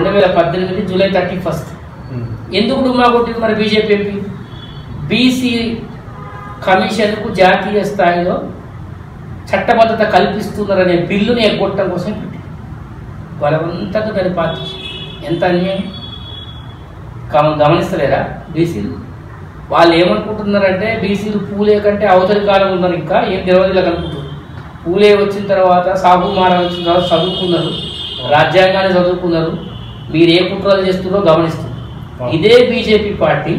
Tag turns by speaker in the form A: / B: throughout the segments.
A: రెండు వేల పద్దెనిమిది జూలై థర్టీ ఫస్ట్ ఎందుకు డుమ్మా కొట్టింది మరి బీజేపీ ఎంపీ బీసీ కమిషన్కు జాతీయ స్థాయిలో చట్టబద్ధత కల్పిస్తున్నారనే బిల్లుని ఎగ్గొట్టడం కోసం పెట్టింది బలవంతంగా దాని పార్టీ ఎంత అన్యాయం కామ గమనిస్తలేరా బీసీలు వాళ్ళు ఏమనుకుంటున్నారంటే బీసీలు పూలే కంటే అవతలి కాలం ఉన్నారు ఇంకా ఏం తెలియదు అనుకుంటున్నారు పూలే వచ్చిన తర్వాత సాగు మారా వచ్చిన తర్వాత చదువుకున్నారు రాజ్యాంగాన్ని చదువుకున్నారు మీరు ఏ కుట్రలు చేస్తున్నారో గమనిస్తున్నారు ఇదే బీజేపీ పార్టీ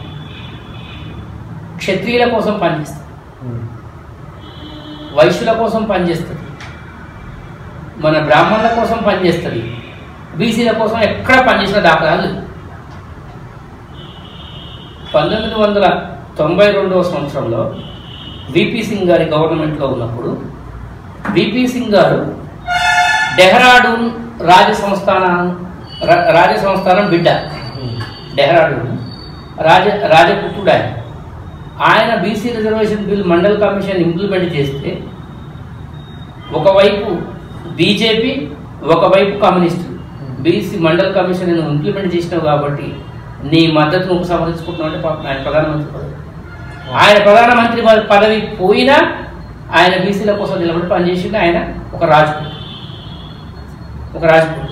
A: క్షత్రియుల కోసం పనిచేస్తుంది వైశ్యుల కోసం పనిచేస్తుంది మన బ్రాహ్మణుల కోసం పనిచేస్తుంది బీసీల కోసం ఎక్కడ పనిచేసిన దాఖలాలు లేవు. పంతొమ్మిది వందల తొంభై రెండవ సంవత్సరంలో విపి సింగ్ గారి గవర్నమెంట్లో ఉన్నప్పుడు విపి సింగ్ గారు డెహ్రాడూన్ రాజ సంస్థానం రా- రాజ సంస్థానం బిడ్డ డెహ్రాడూన్ రాజ రాజపుత్రుడు ఆయన ఆయన BC reservation bill Mandal commission implement చేస్తే ఒకవైపు బీజేపీ ఒకవైపు కమ్యూనిస్టులు బీసీ మండల్ కమిషన్ నువ్వు ఇంప్లిమెంట్ చేసినావు కాబట్టి నీ మద్దతును ఉపసంహరించుకుంటున్నావు అంటే పాపం ఆయన ప్రధానమంత్రి పదవి ఆయన ప్రధానమంత్రి పద- పదవి పోయినా ఆయన బీసీల కోసం నిలబడి పనిచేసిండు ఆయన ఒక రాజుకుడు ఒక రాజుకుడు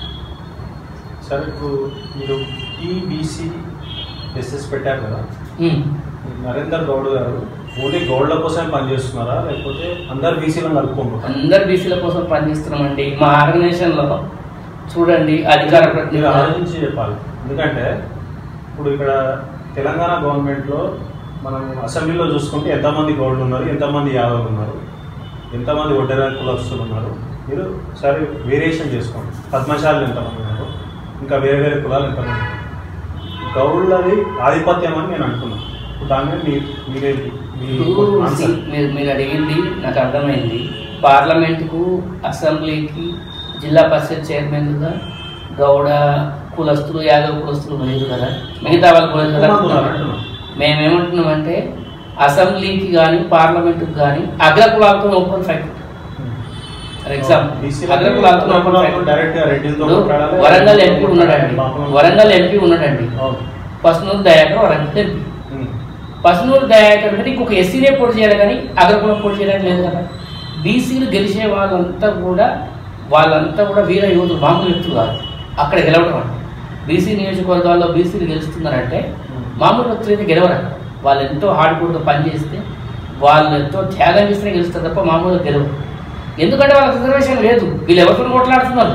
B: సరే ఇప్పుడు మీరు టీబీసీ ఎస్ఎస్ పెట్టారు కదా
A: ఉమ్.
B: నరేందర్ గౌడ్ గారు ఓన్లీ గౌడ్ల కోసమే పనిచేస్తున్నారా లేకపోతే అందరు బీసీలను కలుపుకుంటున్నారా
A: అందరు బీసీల కోసం పనిచేస్తున్నామండి మా ఆర్గనైజేషన్లో చూడండి అధికార
B: మీరు
A: ప్రతినిధులు
B: ఆలోచించి చెప్పాలి ఎందుకంటే ఇప్పుడు ఇక్కడ తెలంగాణ గవర్నమెంట్లో మనం అసెంబ్లీలో చూసుకుంటే ఎంతమంది గౌడ్లు ఉన్నారు ఎంతమంది యాదవులు ఉన్నారు ఎంతమంది ఒడ్డెర కులస్తులు ఉన్నారు మీరు సరే వేరియేషన్ చేసుకోండి పద్మశాలు ఎంతమంది ఉన్నారు ఇంకా వేరే వేరే కులాలు ఎంతమంది ఉన్నారు గౌళ్ళది ఆధిపత్యం అని నేను అంటున్నాను ఇప్పుడు దాని మీద మీ మీరేంటి మీ
A: ఇప్పుడు
B: ఆన్సర్
A: మీరు మీరు అడిగింది నాకు అర్థమైంది పార్లమెంటుకు అసెంబ్లీకి జిల్లా పరిషత్ చైర్మన్గా గౌడ కులస్తులు యాదవ్ కులస్తులు లేదు కదా మిగతా వాళ్ళు కూడా కదా
B: ఉన్నారు అంటున్నాను.
A: మేమేమంటున్నామంటే అసెంబ్లీకి కానీ పార్లమెంటుకి కానీ అగ్ర కులాలతో ఓపెన్ ఫైట్ ఫర్ ఎగ్జాంపుల్
B: బీసీలకి
A: అగ్ర కులాలతో ఓపెన్
B: కులాలతో
A: ఫైట్
B: direct గా రెడ్డిలతో
A: ఇప్పుడు
B: కొట్లాడాలి.
A: వరంగల్ ఎంపీ ఉన్నాడండి
B: పాపం.
A: వరంగల్ ఎంపీ ఉన్నాడండి
B: అవును.
A: పసునూరు దయాకర్ వరంగల్ ఎంపీ
B: ఉమ్.
A: పసునూరు దయాకర్ మీద ఇంకొక ఎస్సీనే పోటీ చేయాలి కానీ అగ్రకులం పోటీ చేయడానికి లేదు కదా బీసీలు గెలిచే వాళ్ళంతా కూడా వాళ్ళంతా కూడా వీర యువతులు మామూలు వ్యక్తులు కాదు అక్కడ గెలవడం అంటే బీసీ నియోజకవర్గాల్లో బీసీలు గెలుస్తున్నారంటే మామూలు వ్యక్తులు అయితే గెలవరు వాళ్ళు ఎంతో హార్డ్ కోర్గా పనిచేస్తే వాళ్ళు ఎంతో త్యాగం చేస్తేనే గెలుస్తారు తప్ప మామూలుగా గెలవరు ఎందుకంటే వాళ్ళకి రిజర్వేషన్ లేదు వీళ్ళు ఎవరితో కొట్లాడుతున్నారు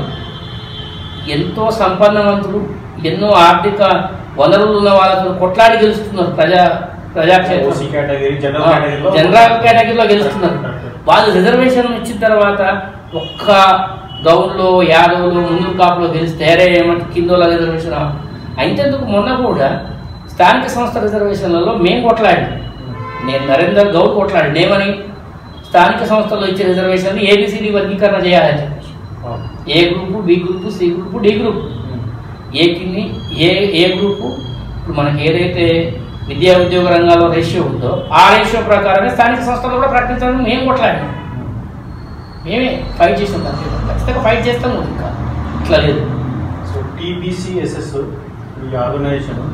A: ఎంతో సంపన్నవంతులు ఎన్నో ఆర్థిక వనరులు ఉన్న వాళ్ళతో కొట్లాడి గెలుస్తున్నారు ప్రజా ప్రజాక్షేత్రం
B: ఓసీ కేటగిరీ జనరల్
A: ఆ,
B: కేటగిరీలో
A: జనరల్ కేటగిరీలో గెలుస్తున్నారు వాళ్ళు రిజర్వేషన్ ఇచ్చిన తర్వాత ఒక్క గౌడ్లో యాదవ్లో ముందు కాపులో గెలిస్తే అరే ఏమంటే కిందోళ్ళ రిజర్వేషన్ అయితేందుకు మొన్న కూడా స్థానిక సంస్థ రిజర్వేషన్లలో మేము కొట్లాడి నేను నరేందర్ గౌడ్ కొట్లాడి నేమని స్థానిక సంస్థల్లో ఇచ్చే రిజర్వేషన్ ఏబిసిడి వర్గీకరణ చేయాలని చెప్పేసి
B: అవును.
A: A group B group C group D group ఏ కింది ఏ ఏ గ్రూపు ఇప్పుడు మనకి ఏదైతే విద్యా ఉద్యోగ రంగాల్లో రేషియో ఉందో ఆ రేషియో ప్రకారమే స్థానిక సంస్థలు కూడా ప్రకటించడం మేము కొట్లాడినాం మేమే ఫైట్ చేసాం దానికి ఖచ్చితంగా ఫైట్ చేస్తాం కూడా ఇంకా ఇట్లా లేదు
B: సో టీబీసీఎస్ఎస్ ఈ ఆర్గనైజేషన్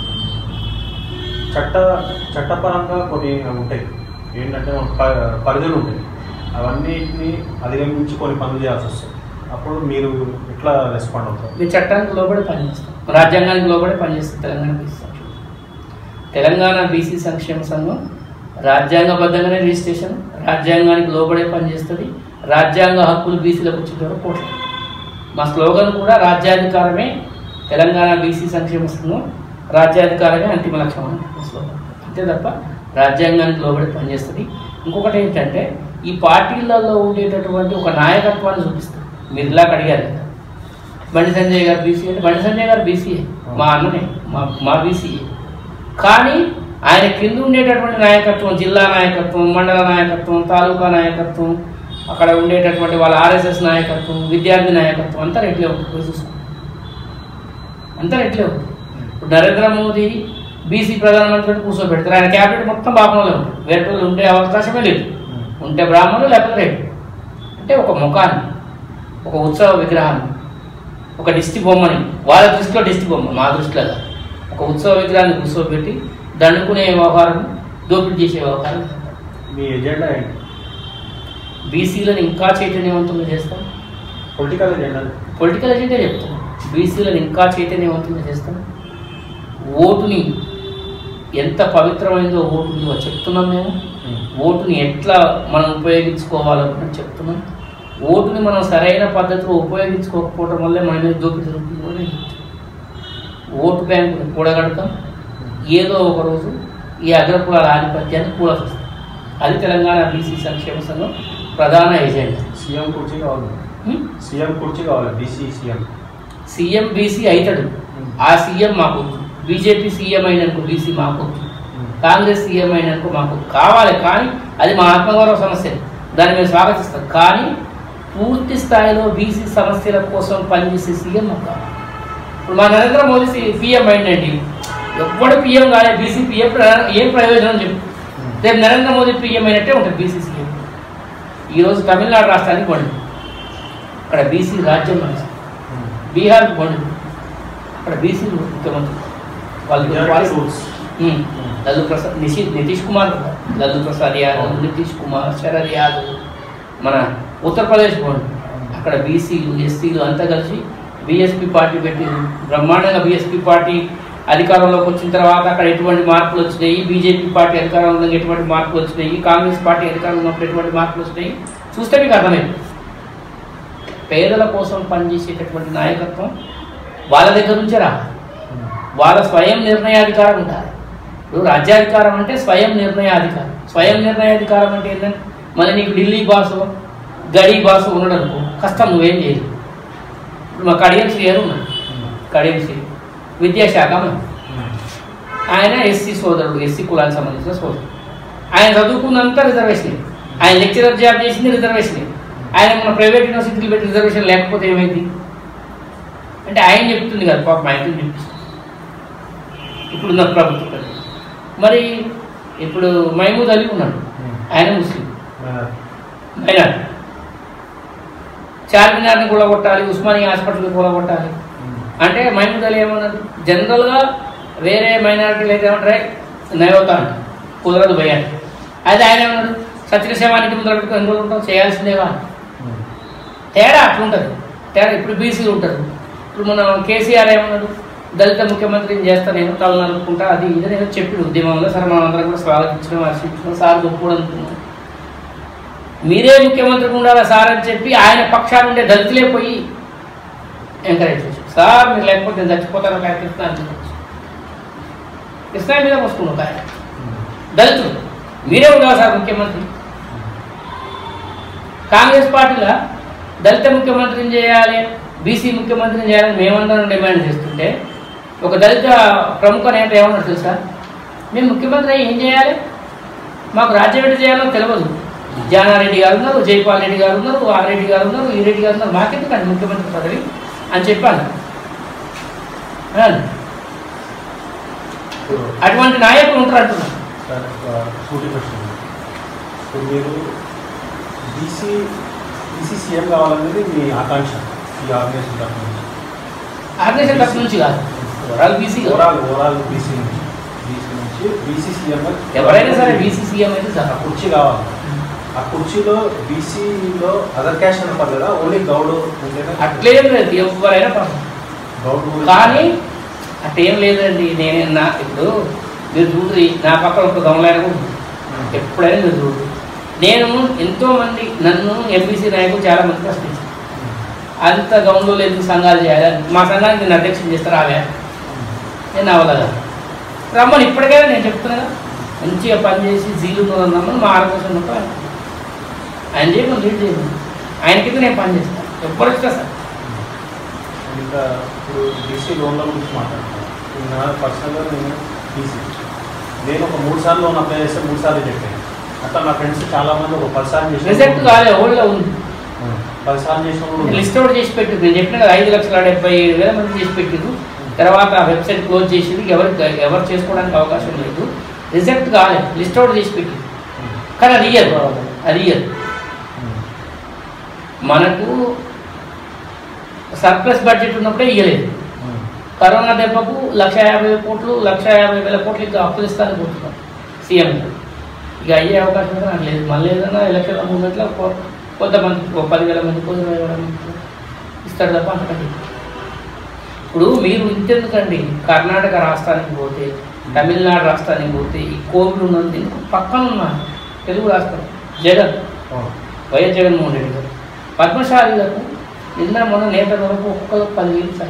B: చట్ట చట్టపరంగా కొన్ని ఉంటాయి ఏంటంటే ఒక ప- పరిధులు ఉంటాయి అవన్నిటిని అధిగమించి కొన్ని పనులు చేయాల్సి వస్తుంది అప్పుడు మీరు ఎట్లా రెస్పాండ్ అవుతారు
A: ఇది చట్టానికి లోబడి పనిచేస్తాం రాజ్యాంగానికి లోబడి పనిచేస్తాం తెలంగాణ బీసీ సంక్షేమ తెలంగాణ బీసీ సంక్షేమ సంఘం రాజ్యాంగబద్ధంగానే రిజిస్ట్రేషన్ రాజ్యాంగానికి లోబడే పనిచేస్తుంది రాజ్యాంగ హక్కులు బీసీలకు వచ్చేటప్పుడు కోట్లు మా స్లోగన్ కూడా రాజ్యాధికారమే తెలంగాణ బీసీ సంక్షేమ సంఘం రాజ్యాధికారమే అంతిమ లక్ష్యం అని మా స్లోగన్ అంతే తప్ప రాజ్యాంగానికి లోబడి పనిచేస్తుంది ఇంకొకటి ఏంటంటే ఈ పార్టీలలో ఉండేటటువంటి ఒక నాయకత్వాన్ని చూపిస్తుంది మీరు ఇలాగ అడిగారు కదా బండి సంజయ్ గారు బీసీ అంటే బండి సంజయ్ గారు బీసీఏ మా అన్ననే మా మా బీసీఏ కానీ ఆయన కింద ఉండేటటువంటి నాయకత్వం జిల్లా నాయకత్వం మండల నాయకత్వం తాలూకా నాయకత్వం అక్కడ ఉండేటటువంటి వాళ్ళ ఆర్ఎస్ఎస్ నాయకత్వం విద్యార్థి నాయకత్వం అంతా రెట్లే ఉంటుంది పోయి చూసుకోండి అంతా రెట్లే ఉంటుంది ఇప్పుడు నరేంద్ర మోదీ బీసీ ప్రధానమంత్రిని కూర్చోబెడతారు ఆయన క్యాబినెట్ మొత్తం బాపనలో ఉంటుంది వేరే వాళ్ళు ఉండే అవకాశమే లేదు ఉంటే బ్రాహ్మణులు లేకపోతే రేపు అంటే ఒక ముఖాన్ని ఒక ఉత్సవ విగ్రహాన్ని ఒక దిష్టి బొమ్మని వాళ్ళ దృష్టిలో దిష్టి బొమ్మ మా దృష్టిలో కాదు. ఒక ఉత్సవ విగ్రహాన్ని కూర్చోబెట్టి దండుకునే వ్యవహారం దోపిడీ చేసే వ్యవహారం
B: మీ ఎజెండా ఏంటి
A: బీసీలను ఇంకా చైతన్యవంతంగా చేస్తాం
B: పొలిటికల్ ఎజెండా
A: పొలిటికల్ ఎజెండా చెప్తున్నాం బీసీలను ఇంకా చైతన్యవంతంగా చేస్తాం ఓటుని ఎంత పవిత్రమైందో ఓటుని చెప్తున్నాం మేము ఓటుని ఎట్లా మనం ఉపయోగించుకోవాలో కూడా చెప్తున్నాం ఓటుని మనం సరైన పద్ధతిలో ఉపయోగించుకోకపోవడం వల్లే మన మీద దోపిడీ జరుగుతుంది కూడా నేను చెప్తున్నాను. ఓటు బ్యాంకుని కూడగడతాం ఏదో ఒక రోజు ఈ అగ్రకులాల ఆధిపత్యాన్ని కూడగొస్తాం అది తెలంగాణ బీసీ సంక్షేమ సంఘం ప్రధాన ఎజెండా
B: సీఎం కుర్చీ కావాలి
A: హ్మ్?
B: సీఎం కుర్చీ కావాలి బీసీ సీఎం
A: సీఎం బీసీ అవుతాడు ఆ సీఎం మాకు బీజేపీ సీఎం అయిననుకో బీసీ మాకు కాంగ్రెస్ సీఎం అయిననుకో మాకు కావాలి కానీ అది మా ఆత్మగౌరవ సమస్య దాన్ని మేము స్వాగతిస్తాం కానీ పూర్తి స్థాయిలో బీసీ సమస్యల కోసం పనిచేసే సీఎం మాకు కావాలి ఇప్పుడు మా నరేంద్ర మోదీ సీ- పీఎం అయిందండి ఎవ్వడు పీఎం కాలే బీసీ పీఎం ఏం ప్రయోజనం చెప్పు రేపు నరేంద్ర మోదీ పీఎం అయినట్టే ఉంటుంది బీసీ సీఎం ఈరోజు తమిళనాడు రాష్ట్రానికి వండి అక్కడ బీసీ రాజ్యం నడుస్తుంది బీహార్కి వండి అక్కడ బీసీలు ముఖ్యమంత్రి వాళ్ళు వాళ్ళు-
B: రూల్స్
A: ఉమ్. లల్లు ప్రసాద్ నిషి నితీష్ కుమార్ కదా. లల్లు ప్రసాద్ యాదవ్ నితీష్ కుమార్ శరద్ యాదవ్ మన ఉత్తరప్రదేశ్ పోండి అక్కడ బీసీలు ఎస్సీలు అంతా కలిసి బీఎస్పీ పార్టీ పెట్టి బ్రహ్మాండంగా బీఎస్పీ పార్టీ అధికారంలోకి వచ్చిన తర్వాత అక్కడ ఎటువంటి మార్పులు వచ్చినాయి బీజేపీ పార్టీ అధికారంలో ఉన్నందుకు ఎటువంటి మార్పులు వచ్చినాయి కాంగ్రెస్ పార్టీ అధికారంలో ఉన్నప్పుడు ఎటువంటి మార్పులు వచ్చినాయి చూస్తే మీకు అర్థమైంది పేదల కోసం పనిచేసేటటువంటి నాయకత్వం వాళ్ళ దగ్గర నుంచే రా వాళ్ళ స్వయం నిర్ణయాధికారం ఉండాలి ఇప్పుడు రాజ్యాధికారం అంటే స్వయం నిర్ణయాధికారం స్వయం నిర్ణయాధికారం అంటే ఏంటంటే మరి నీకు ఢిల్లీ బాసు గడి బాసు ఉన్నాడు అనుకో కష్టం నువ్వేం చేయలేదు ఇప్పుడు మా కడియం శ్రీ గారు ఉన్నాడు కడియం శ్రీ విద్యాశాఖ మంత్రి ఆయన ఎస్సీ సోదరుడు ఎస్సీ కులానికి సంబంధించిన సోదరుడు ఆయన చదువుకున్నంత రిజర్వేషన్ ఆయన లెక్చరర్ జాబ్ చేసింది రిజర్వేషన్ ఆయన మన ప్రైవేట్ యూనివర్సిటీలు పెట్టి రిజర్వేషన్ లేకపోతే ఏమైంది అంటే ఆయన చెప్తుంది కదా పాప ఆయన చెప్తుంది ఇప్పుడున్న ప్రభుత్వం కదా. మరి ఇప్పుడు మహమూద్ అలీ ఉన్నాడు ఆయన ముస్లిం ఆయన చార్మినార్ని కూడా కొట్టాలి ఉస్మానియా హాస్పిటల్ని కూడా కొట్టాలి అంటే మహమూద్ అలీ ఏమన్నారు జనరల్గా వేరే మైనారిటీలు అయితే ఏమంటారే నయోతా అంట కుదరదు భయ అయితే ఆయన ఏమన్నాడు సత్యసేవానికి ముందర పెట్టుకుని ఎన్ని రోజులు ఉంటాం చేయాల్సిందేవా తేడా అట్లుంటుంది తేడా ఇప్పుడు బీసీలు ఉంటారు ఇప్పుడు మన కేసీఆర్ ఏమన్నాడు దళిత ముఖ్యమంత్రిని చేస్తా నేను తల నలుపుకుంటా అది ఇది నేను చెప్పిడు ఉద్యమంలో సరే మనం అందరం కూడా స్వాగతించడం హర్షించడం సార్ గొప్పడు అనుకున్నాం మీరే ముఖ్యమంత్రి ఉండాలా సార్ అని చెప్పి ఆయన పక్షాలు ఉండే దళితులే పోయి ఎంకరేజ్ చేశారు సార్ మీరు లేకపోతే నేను చచ్చిపోతాను ఒక ఆయన కృష్ణ అని కృష్ణ మీద వస్తున్నాడు ఒక ఆయన దళితులు మీరే ఉండాలి సార్ ముఖ్యమంత్రి కాంగ్రెస్ పార్టీలో దళిత ముఖ్యమంత్రిని చేయాలి బీసీ ముఖ్యమంత్రిని చేయాలని మేమందరం డిమాండ్ చేస్తుంటే ఒక దళిత ప్రముఖ నేత ఏమన్నారు తెలుసా మేము ముఖ్యమంత్రి అయ్యి ఏం చేయాలి మాకు రాజ్యం ఎటు చేయాలో తెలియదు జానారెడ్డి గారు ఉన్నారు జైపాల్ రెడ్డి గారు ఉన్నారు ఆ రెడ్డి గారు ఉన్నారు ఈ రెడ్డి గారు ఉన్నారు మాకెందుకండి ముఖ్యమంత్రి పదవి అని చెప్పాను అన్నాను. అటువంటి నాయకులు ఉంటారు అంటున్నాను
B: సూటి ప్రశ్న ఇప్పుడు మీరు బీసీ బీసీ సీఎం కావాలనేది మీ ఆకాంక్ష ఈ ఆర్గనైజేషన్ తరఫు నుంచి
A: ఆర్గనైజేషన్ తరఫు నుంచి కాదు ఓవరాల్ బీసీ కాదు.
B: ఓవరాల్ ఓవరాల్ బీసీ నుంచి బీసీ నుంచి బీసీ సీఎం
A: ఎవరైనా సరే బీసీ సీఎం అయితే
B: ఆ
A: చాలు.
B: కుర్చీ కావాలి ఆ కుర్చీలో బీసీలో అదర్ క్యాష్ అని పర్లేదా ఓన్లీ గౌడ్ ఉంటేనే
A: అట్లేం లేదు ఎవరైనా పర్లేదు.
B: గౌడ్ గురించి-
A: కానీ అట్టేం లేదండి నేను నా ఇప్పుడు మీరు చూడు నా పక్కన ఒక దొంగలైన కూడా ఉంది. ఎప్పుడైనా మీరు చూడు నేను ఎంతో మంది నన్ను ఎంబీసీ నాయకులు చాలా మంది ప్రశ్నించారు అంత గౌన్లో లేదు సంఘాలు చేయాలి మా సంఘానికి నేను అధ్యక్షం చేస్తారు ఆవే నేను అవ్వలేదు రమ్మని ఇప్పటికైనా నేను చెప్తున్నా కదా, మంచిగా పనిచేసి జీలు రమ్మని మా ఆరోగ్యం ఉంటాను ఆయన చేయమని లీడ్ చేయమని ఆయన కింద నేను పని చేస్తాను ఎప్పుడు వచ్చినా సార్
B: ఇంకా ఇప్పుడు బీసీ లోన్ల గురించి మాట్లాడుతున్నాను ఇప్పుడు నా పర్సనల్గా నేను బీసీ నేను ఒక మూడు సార్లు లోన్ అప్లై చేస్తే మూడు సార్లు చెప్పాను అట్లా నా ఫ్రెండ్స్ చాలా మంది ఒక పది సార్లు
A: రిజెక్ట్
B: చేసి
A: కాలే ఓల్డ్లో ఉంది
B: పది సార్లు చేసినప్పుడు
A: లిస్ట్ అవుట్ చేసి పెట్టింది నేను చెప్పిన కదా ఐదు లక్షల డెబ్బై ఏడు వేల మంది చేసి పెట్టిండ్రు తర్వాత ఆ వెబ్సైట్ క్లోజ్ చేసింది ఎవరు ఎవరు చేసుకోవడానికి అవకాశం లేదు రిజెక్ట్ కాలేదు లిస్ట్ అవుట్ చేసి పెట్టింది కానీ అది ఇయ్యదు అది ఇయ్యదు మనకు సర్ప్లస్ బడ్జెట్ ఉన్నప్పుడే ఇవ్వలేదు కరోనా దెబ్బకు లక్ష యాభై కోట్లు లక్ష యాభై వేల కోట్లు ఇంకా అప్పులు ఇస్తాను పోతున్నాం సీఎం గారు. ఇక అయ్యే అవకాశం కూడా నాకు లేదు మళ్ళీ ఏదైనా ఎలక్షన్ మూమెంట్లో కొ- కొంతమంది ఓ పదివేల మంది కొన్ని వేల మంది ఇస్తాడు తప్ప అంతకంటే ఇప్పుడు మీరు ఇంతెందుకండి కర్ణాటక రాష్ట్రానికి పోతే తమిళనాడు రాష్ట్రానికి పోతే ఈ కోవిడ్ ఉన్నది పక్కన ఉన్న తెలుగు రాష్ట్రం జగన్ వైఎస్ జగన్మోహన్ రెడ్డి గారు పద్మశాలీలకు నిన్న మొన్న నేత వరకు ఒక్కొక్కరు పదివేలు సార్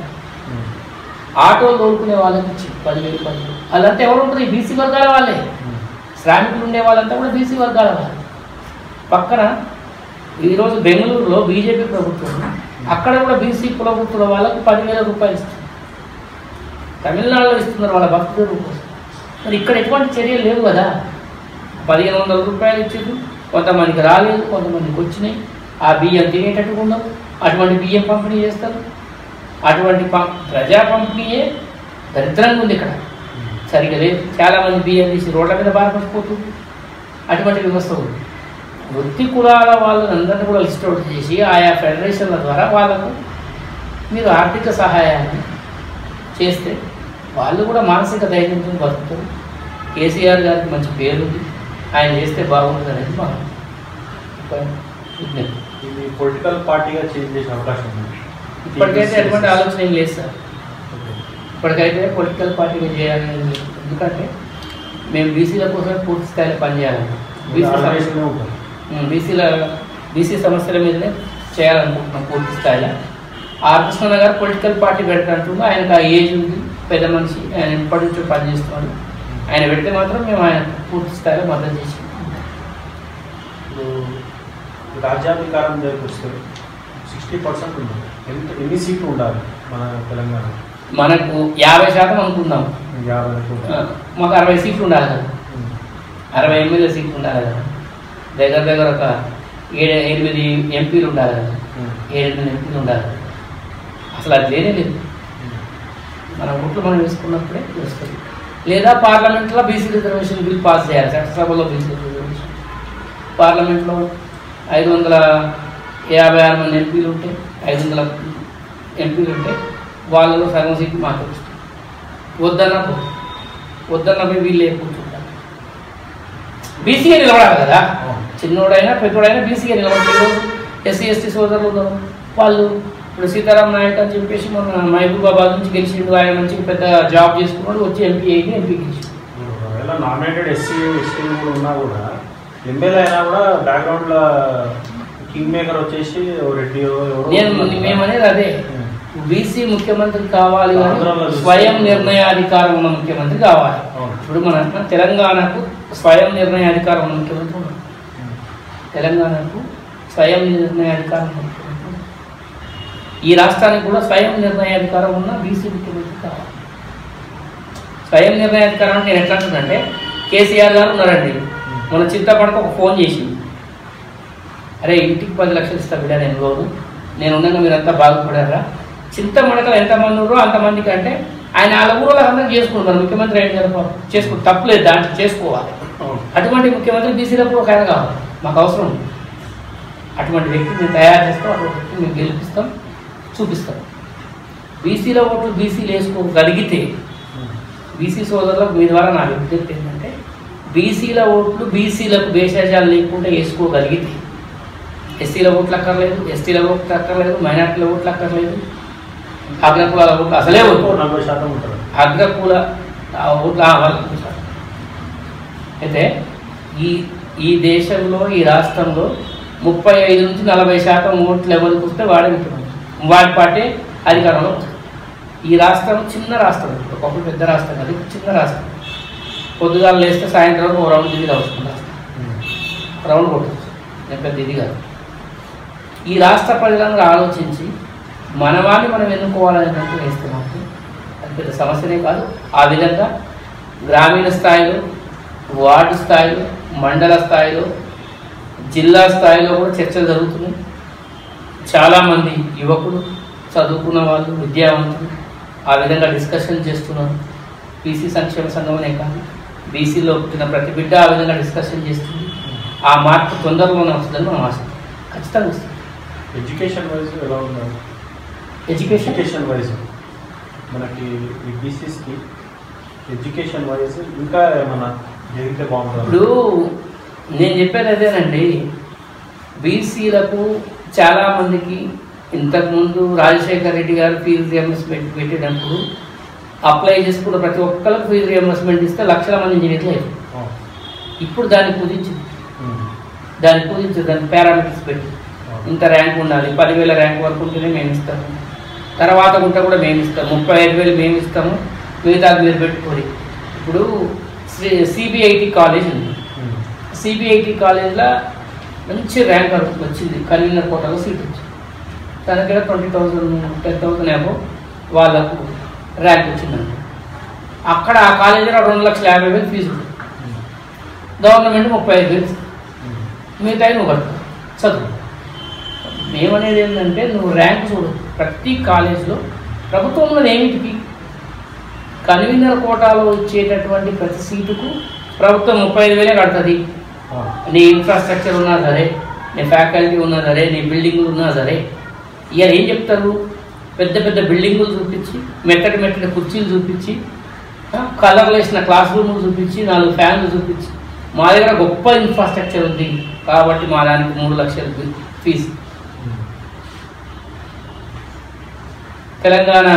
A: ఆటో తోలుకునే వాళ్ళకి ఇచ్చి పదివేలు పదివేలు వాళ్ళంతా ఎవరు ఉంటుంది బీసీ వర్గాల వాళ్ళే శ్రామికులు ఉండే వాళ్ళంతా కూడా బీసీ వర్గాల వాళ్ళు పక్కన ఈరోజు బెంగళూరులో బీజేపీ ప్రభుత్వం అక్కడ కూడా బీసీ కులవృత్తుల వాళ్ళకు పదివేల రూపాయలు ఇస్తుంది తమిళనాడులో ఇస్తున్నారు వాళ్ళ భక్తుల రూపాయలు మరి ఇక్కడ ఎటువంటి చర్యలు లేవు కదా పదిహేను వందల రూపాయలు ఇచ్చారు కొంతమందికి రాలేదు కొంతమందికి వచ్చినాయి ఆ బియ్యం తినేటట్టుగా ఉండవు అటువంటి బియ్యం పంపిణీ చేస్తారు అటువంటి పం ప్రజా పంపిణీయే దరిద్రంగా ఉంది ఇక్కడ సరిగా లేదు చాలామంది బియ్యం తీసి రోడ్ల మీద బాధపడిపోతుంది అటువంటి వ్యవస్థ ఉంది వృత్తి కులాల వాళ్ళని అందరినీ కూడా లిస్ట్ అవుట్ చేసి ఆయా ఫెడరేషన్ల ద్వారా వాళ్ళకు మీరు ఆర్థిక సహాయాన్ని చేస్తే వాళ్ళు కూడా మానసిక ధైర్యంతో బతుకుతారు కేసీఆర్ గారికి మంచి పేరుంది ఆయన చేస్తే బాగుంటుంది అనేది మా ఒక విజ్ఞప్తి
B: ఇది పొలిటికల్ పార్టీగా చేంజ్ చేసే అవకాశం ఉంది
A: ఇప్పటికైతే ఎటువంటి ఆలోచన ఏం లేదు సార్
B: ఓకే.
A: ఇప్పటికైతే పొలిటికల్ పార్టీగా చేయాలని లేదు ఎందుకంటే మేము బీసీల కోసం పూర్తి స్థాయిలో పనిచేయాలి బీసీ
B: ఆలోచనే ఉంటుంది
A: బీసీల బీసీ సమస్యల మీదనే చేయాలనుకుంటున్నాం పూర్తి స్థాయిలో ఆర్ కృష్ణ గారు పొలిటికల్ పార్టీ పెడతాంటుందో ఆయనకు ఆ ఏజ్ ఉంది పెద్ద మనిషి ఆయన ఇప్పటి నుంచో పనిచేస్తున్నాడు ఆయన పెడితే మాత్రం మేము ఆయన పూర్తి స్థాయిలో మద్దతు చేసి
B: ఇప్పుడు రాజ్యాధికారం దగ్గరికి వస్తే సిక్స్టీ పర్సెంట్ ఉంది ఎంత ఎన్ని సీట్లు ఉండాలి మన తెలంగాణ
A: మనకు యాభై శాతం అనుకుందాం
B: యాభై
A: ఆ,
B: అనుకుంటా.
A: మాకు అరవై సీట్లు ఉండాలి కదా
B: ఉమ్.
A: అరవై ఎనిమిది సీట్లు ఉండాలి కదా దగ్గర దగ్గర ఒక ఏడు ఎనిమిది ఎంపీలు ఉండాలి కదా
B: ఉమ్.
A: ఏడెనిమిది ఎంపీలు ఉండాలి కదా. అసలు అది లేనే లేదు
B: ఉమ్.
A: మన ఓట్లు మనం వేసుకున్నప్పుడే వస్తుంది లేదా పార్లమెంట్లో బీసీ రిజర్వేషన్ బిల్ పాస్ చేయాలి చట్టసభలో బీసీ రిజర్వేషన్ పార్లమెంట్లో ఐదు వందల యాభై ఆరు మంది ఎంపీలు ఉంటే ఐదు వందల ఎంపీలు ఉంటే వాళ్ళలో సగం సీట్లు మాకు వస్తుంది వద్దన్న పో. వద్దన్న పోయి వీళ్ళే కూర్చుంటారు బీసీగా నిలబడాలి కదా
B: అవును.
A: చిన్నోడైనా పెద్దోడైనా బీసీగా నిలబడతారు ఎస్సీ ఎస్టీ సోదరులు ఉన్నారు వాళ్ళు ఇప్పుడు సీతారాం నాయక్ అని చెప్పేసి మన మహబూబాబాద్ నుంచి గెలిచిండు ఆయన మంచి పెద్ద జాబ్ చేసుకున్నాడు వచ్చి ఎంపీ అయింది ఎంపీ గెలిచిండు
B: ఒకవేళ నామినేటెడ్ ఎస్సీ ఎస్టీ కూడా ఉన్నా కూడా ఎమ్మెల్యే అయినా కూడా బ్యాక్గ్రౌండ్ లో కింగ్ మేకర్ వచ్చేసి ఓ రెడ్డి ఎవరో
A: నేను
B: ఉన్నారు.
A: మేమనేది అదే
B: ఉమ్.
A: బీసీ ముఖ్యమంత్రి కావాలి
B: ఆంధ్రాలో
A: కానీ
B: చూస్తే-
A: స్వయం నిర్ణయాధికారం ఉన్న ముఖ్యమంత్రి కావాలి
B: అవును.
A: ఇప్పుడు మన తెలంగాణకు స్వయం నిర్ణయాధికారం ఉన్న ముఖ్యమంత్రి ఉన్నాడు
B: ఉమ్.
A: తెలంగాణకు స్వయం నిర్ణయాధికారం ఉన్న ముఖ్యమంత్రి ఉన్నాడు. ఈ రాష్ట్రానికి కూడా స్వయం నిర్ణయాధికారం ఉన్న బీసీ ముఖ్యమంత్రి కావాలి స్వయం నిర్ణయాధికారం అంటే నేను ఎట్లా అంటున్నానంటే కేసీఆర్ గారు ఉన్నారండి మన చింతపడక ఒక ఫోన్ చేసింది అరే ఇంటికి పది లక్షలు ఇస్తా బిడ్డ నేను లోను నేను ఉండగా మీరంతా బాగుపడారా చింతమడకలు ఎంతమంది ఉన్నారో అంతమందికి అంటే ఆయన వాళ్ళ ఊళ్ళో అందరూ చేసుకుంటారు ముఖ్యమంత్రి అయిన కదా పాపం. చేసుకో తప్పులేదు దాంట్లో చేసుకోవాలి
B: అవును.
A: అటువంటి ముఖ్యమంత్రి బీసీలకు ఒక ఆయన కావాలి మాకు అవసరం ఉంది అటువంటి వ్యక్తిని మేము తయారు చేస్తాం అటువంటి వ్యక్తిని మేము గెలిపిస్తాం చూపిస్తాం బీసీల ఓట్లు బీసీలు వేసుకోగలిగితే
B: ఉమ్.
A: బీసీ సోదరులకు మీ ద్వారా నా విజ్ఞప్తి ఏంటంటే బీసీల ఓట్లు బీసీలకు భేషజాలు లేకుండా వేసుకోగలిగితే ఎస్సీల ఓట్లు అక్కర్లేదు ఎస్టీల ఓట్లు అక్కర్లేదు మైనార్టీల ఓట్లు అక్కర్లేదు అగ్రకులాల ఓట్లు అసలే
B: ఓ
A: వద్దు
B: నలభై శాతం ఉంటుంది
A: అగ్రకుల ఆ ఓట్ల ఆ వాళ్ళకి సార్. అయితే ఈ ఈ దేశంలో ఈ రాష్ట్రంలో ముప్పై ఐదు నుంచి నలభై శాతం ఓట్లు ఎవరికి వస్తే వాడే ముఖ్యమంత్రి వాడి పార్టీ అధికారంలో వస్తుంది. ఈ రాష్ట్రం చిన్న రాష్ట్రం ఒకప్పుడు పెద్ద రాష్ట్రం కాదు ఇది చిన్న రాష్ట్రం పొద్దుగాలు లేస్తే సాయంత్రం వరకు ఓ రౌండ్ తిరిగి వస్తుంది రాష్ట్రం
B: ఉమ్.
A: రౌండ్ కొట్టచ్చు నేను పెద్ద ఇది కాదు ఈ రాష్ట్ర ప్రజలందరూ ఆలోచించి మనవాన్ని మనం ఎన్నుకోవాలనేటట్టు వేస్తే మాకు అది పెద్ద సమస్యనే కాదు ఆ విధంగా గ్రామీణ స్థాయిలో వార్డు స్థాయిలో మండల స్థాయిలో జిల్లా స్థాయిలో కూడా చర్చలు జరుగుతున్నాయి చాలామంది యువకులు చదువుకున్న వాళ్ళు విద్యావంతులు ఆ విధంగా డిస్కషన్ చేస్తున్నారు బీసీ సంక్షేమ సంఘమనే కాదు బీసీలో పుట్టిన ప్రతి బిడ్డ ఆ విధంగా డిస్కషన్ చేస్తుంది ఆ మార్పు తొందరలోనే వస్తుందని మనం ఆశ ఖచ్చితంగా వస్తుంది
B: ఎడ్యుకేషన్ వైజ్ ఎలా ఉన్నారు
A: ఎడ్యుకేషన్
B: ఎడ్యుకేషన్ వైజ్ మనకి ఈ బీసీస్కి ఎడ్యుకేషన్ వైజ్ ఇంకా ఏమన్నా జరిగితే బాగుంటుంది
A: ఇప్పుడు నేను చెప్పేది అదేనండి బీసీలకు చాలామందికి ఇంతకుముందు రాజశేఖర్ రెడ్డి గారు ఫీజు రియంబర్స్మెంట్ పెట్టినప్పుడు అప్లై చేసుకున్న ప్రతి ఒక్కరికి ఫీజు రియంబర్స్మెంట్ ఇస్తే లక్షల మంది ఇంజనీర్లు అయ్యారు ఇప్పుడు దాన్ని కుదించింది దాన్ని కుదించింది దానికి పారామీటర్స్ పెట్టి ఇంత ర్యాంక్ ఉండాలి పదివేల ర్యాంక్ వరకు ఉంటేనే మేము ఇస్తాము తర్వాత ఉంటే కూడా మేము ఇస్తాము ముప్పై ఐదు వేలు మేము ఇస్తాము మిగతా మీరు పెట్టుకోరి ఇప్పుడు శ్రీ సిబిఐటి కాలేజ్ ఉంది సిబిఐటి కాలేజ్లో మంచి ర్యాంక్ వరకు వచ్చింది కన్వీనర్ కోటాలో సీట్ వచ్చింది తన దగ్గర ట్వంటీ థౌజండ్ టెన్ థౌసండ్ ఏమో వాళ్ళకు ర్యాంక్ వచ్చిందండి అక్కడ ఆ కాలేజీలో రెండు లక్షల యాభై వేలు ఫీజు ఉంది గవర్నమెంట్ ముప్పై ఐదు వేలు ఇస్తుంది. మిగతా నువ్వు కట్టు చదువు మేమనేది ఏంటంటే నువ్వు ర్యాంక్ చూడు ప్రతి కాలేజీలో ప్రభుత్వంలో ఏమిటికి కన్వీనర్ కోటాలో ఇచ్చేటటువంటి ప్రతి సీటుకు ప్రభుత్వం ముప్పై ఐదు వేలే కడుతుంది నీ ఇన్ఫ్రాస్ట్రక్చర్ ఉన్నా సరే నీ ఫ్యాకల్టీ ఉన్నా సరే నీ బిల్డింగ్ ఉన్నా సరే ఇక ఏం చెప్తారు పెద్ద పెద్ద బిల్డింగులు చూపించి మెత్తటి మెత్తటి కుర్చీలు చూపించి ఆ, కలర్లు వేసిన క్లాస్ రూములు చూపించి నాలుగు ఫ్యాన్లు చూపించి మా దగ్గర గొప్ప ఇన్ఫ్రాస్ట్రక్చర్ ఉంది కాబట్టి మా దానికి మూడు లక్షల ఫీ- ఫీజు తెలంగాణ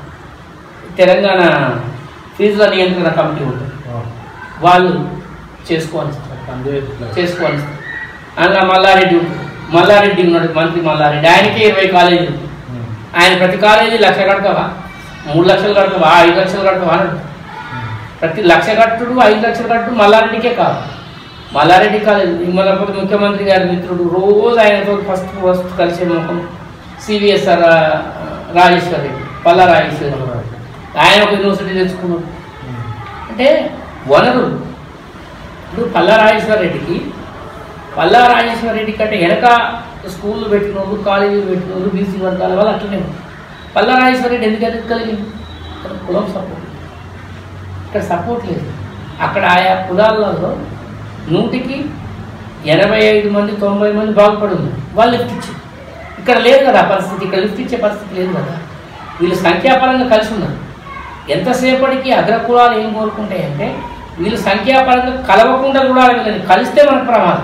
A: తెలంగాణ ఫీజుల నియంత్రణ కమిటీ ఉంటుంది వాళ్ళు చేసుకోవాలి చేసుకోవాలి అందులో మల్లారెడ్డి ఉంటాడు. మల్లారెడ్డి ఉన్నాడు మంత్రి మల్లారెడ్డి ఆయనకే ఇరవై కాలేజీలు ఆయన ప్రతి కాలేజీ లక్ష కడతావా మూడు లక్షలు కడతావా ఐదు లక్షలు కడతావా అని అడుగుతాడు. ప్రతి లక్ష కట్టుడు ఐదు లక్షలు కట్టుడు మల్లారెడ్డికే కాదు మల్లారెడ్డి కాలేజ్ లేకపోతే ముఖ్యమంత్రి గారి మిత్రుడు రోజు ఆయనతో ఫస్ట్ ఫస్ట్ కలిసే ముఖం సివిఎస్ఆర్ రాజేశ్వర్ రెడ్డి పల్లా రాజేశ్వర్ రెడ్డి ఆయన ఒక యూనివర్సిటీ తెచ్చుకున్నాడు అంటే వనరులు ఇప్పుడు పల్లా రాజేశ్వర రెడ్డికి పల్లా రాజేశ్వర రెడ్డి కంటే వెనక స్కూళ్ళు పెట్టిన వాళ్ళు కాలేజీలు పెట్టిన వాళ్ళు బీసీ వర్గాల వాళ్ళు అట్లనే ఉన్నారు. పల్లా రాజేశ్వర రెడ్డి ఎందుకు ఎదగలిగింది ఇక్కడ కులం సపోర్ట్ ఇక్కడ సపోర్ట్ లేదు అక్కడ ఆయా కులాలలో నూటికి ఎనభై ఐదు మంది తొంభై మంది బాగుపడి ఉన్నారు వాళ్ళు లిఫ్ట్ ఇచ్చారు ఇక్కడ లేదు కదా ఆ పరిస్థితి ఇక్కడ లిఫ్ట్ ఇచ్చే పరిస్థితి లేదు కదా వీళ్ళు సంఖ్యాపరంగా కలిసి ఉన్నారు ఎంతసేపటికి అగ్రకులాలు ఏం కోరుకుంటాయంటే వీళ్ళు సంఖ్యాపరంగా కలవకుండా కూడా వీళ్ళని కలిస్తే మనకు ప్రమాదం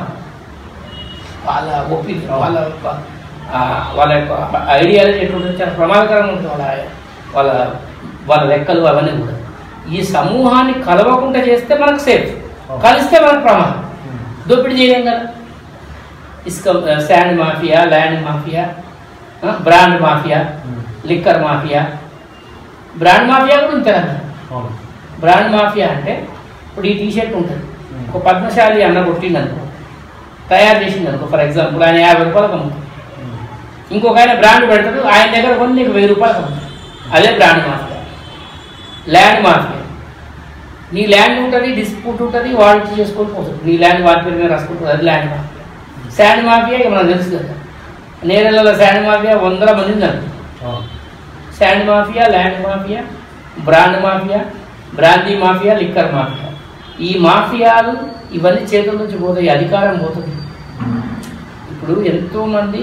A: వాళ్ళ ఒపీనియన్ వాళ్ళ యొక్క, ఆ, వాళ్ళ యొక్క ఐడియాలజీ ఎటువంటి చాలా ప్రమాదకరంగా ఉంటుంది వాళ్ళ వాళ్ళ వాళ్ళ లెక్కలు అవన్నీ కూడా ఈ సమూహాన్ని కలవకుండా చేస్తే మనకు సేఫ్ కలిస్తే మనకు ప్రమాదం దోపిడీ చేయలేం కదా ఇసుక శాండ్ మాఫియా ల్యాండ్ మాఫియా ఆ, brand mafia liquor mafia brand mafia కూడా ఉంది తెలంగాణ బ్రాండ్ మాఫియా అంటే ఇప్పుడు ఈ టీషర్ట్ ఉంటుంది ఒక పద్మశాలి అన్న కొట్టిండు అనుకో తయారు చేసింది అనుకో ఫర్ ఎగ్జాంపుల్ ఆయన యాభై రూపాయలకు అమ్ముతాడు ఇంకొక ఆయన బ్రాండ్ పెడతాడు ఆయన దగ్గర కొన్ని నీకు వెయ్యి రూపాయలకు అమ్ముతాడు అదే బ్రాండ్ మాఫియా ల్యాండ్ మాఫియా నీ ల్యాండ్ ఉంటుంది డిస్ప్యూట్ ఉంటుంది వాడు చేసుకొని పోతుంది నీ ల్యాండ్ వాటి పేరు మీద రాసుకుంటుంది అది ల్యాండ్ మాఫియా శాండ్ మాఫియా ఇక మనకు తెలుసు కదా నేరలలో శాండ్ మాఫియా వందల మంది ఉన్నారు sand mafia land mafia brand mafia brandy mafia liquor mafia ఈ మాఫియాలు ఇవన్నీ చేతుల నుంచి పోతాయి అధికారం పోతుంది ఇప్పుడు ఎంతోమంది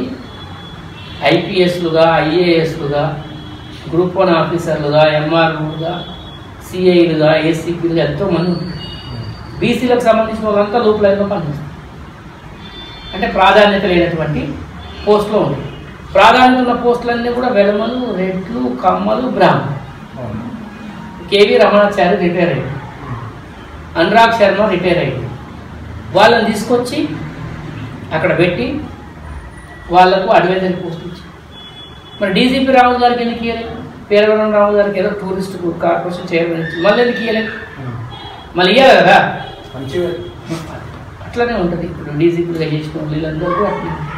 A: ఐపీఎస్లుగా ఐఏఎస్లుగా గ్రూప్ వన్ ఆఫీసర్లుగా ఎంఆర్ఓలుగా సిఐలుగా ఏసీపీలుగా ఎంతోమంది ఉంటారు బీసీలకు సంబంధించిన వాళ్ళంతా లోపల లైన్లో పనిచేస్తారు అంటే ప్రాధాన్యత లేనటువంటి పోస్టులో ఉంటాయి ప్రాధాన్యత ఉన్న పోస్టులన్నీ కూడా వెలమలు రెడ్లు కమ్మలు బ్రాహ్మణులు కేవీ రమణాచారి రిటైర్ అయ్యాడు అనురాగ్ శర్మ రిటైర్ అయ్యాడు వాళ్ళని తీసుకొచ్చి అక్కడ పెట్టి వాళ్ళకు అడ్వైజరీ పోస్ట్ ఇచ్చి మరి డీజీపీ రావు గారికి ఎందుకు ఇవ్వలేదు పేరవరం రావు గారికి ఏదో టూరిస్ట్ కార్పొరేషన్ చైర్మన్ ఇచ్చి మళ్ళీ ఎందుకు ఇవ్వలేదు మళ్ళీ ఇవ్వాలి కదా
B: మంచిగా
A: అట్లనే ఉంటుంది ఇప్పుడు డీజీపీగా చేసిన వాళ్ళు వీళ్ళందరూ కూడా అట్లనే ఉంటారు.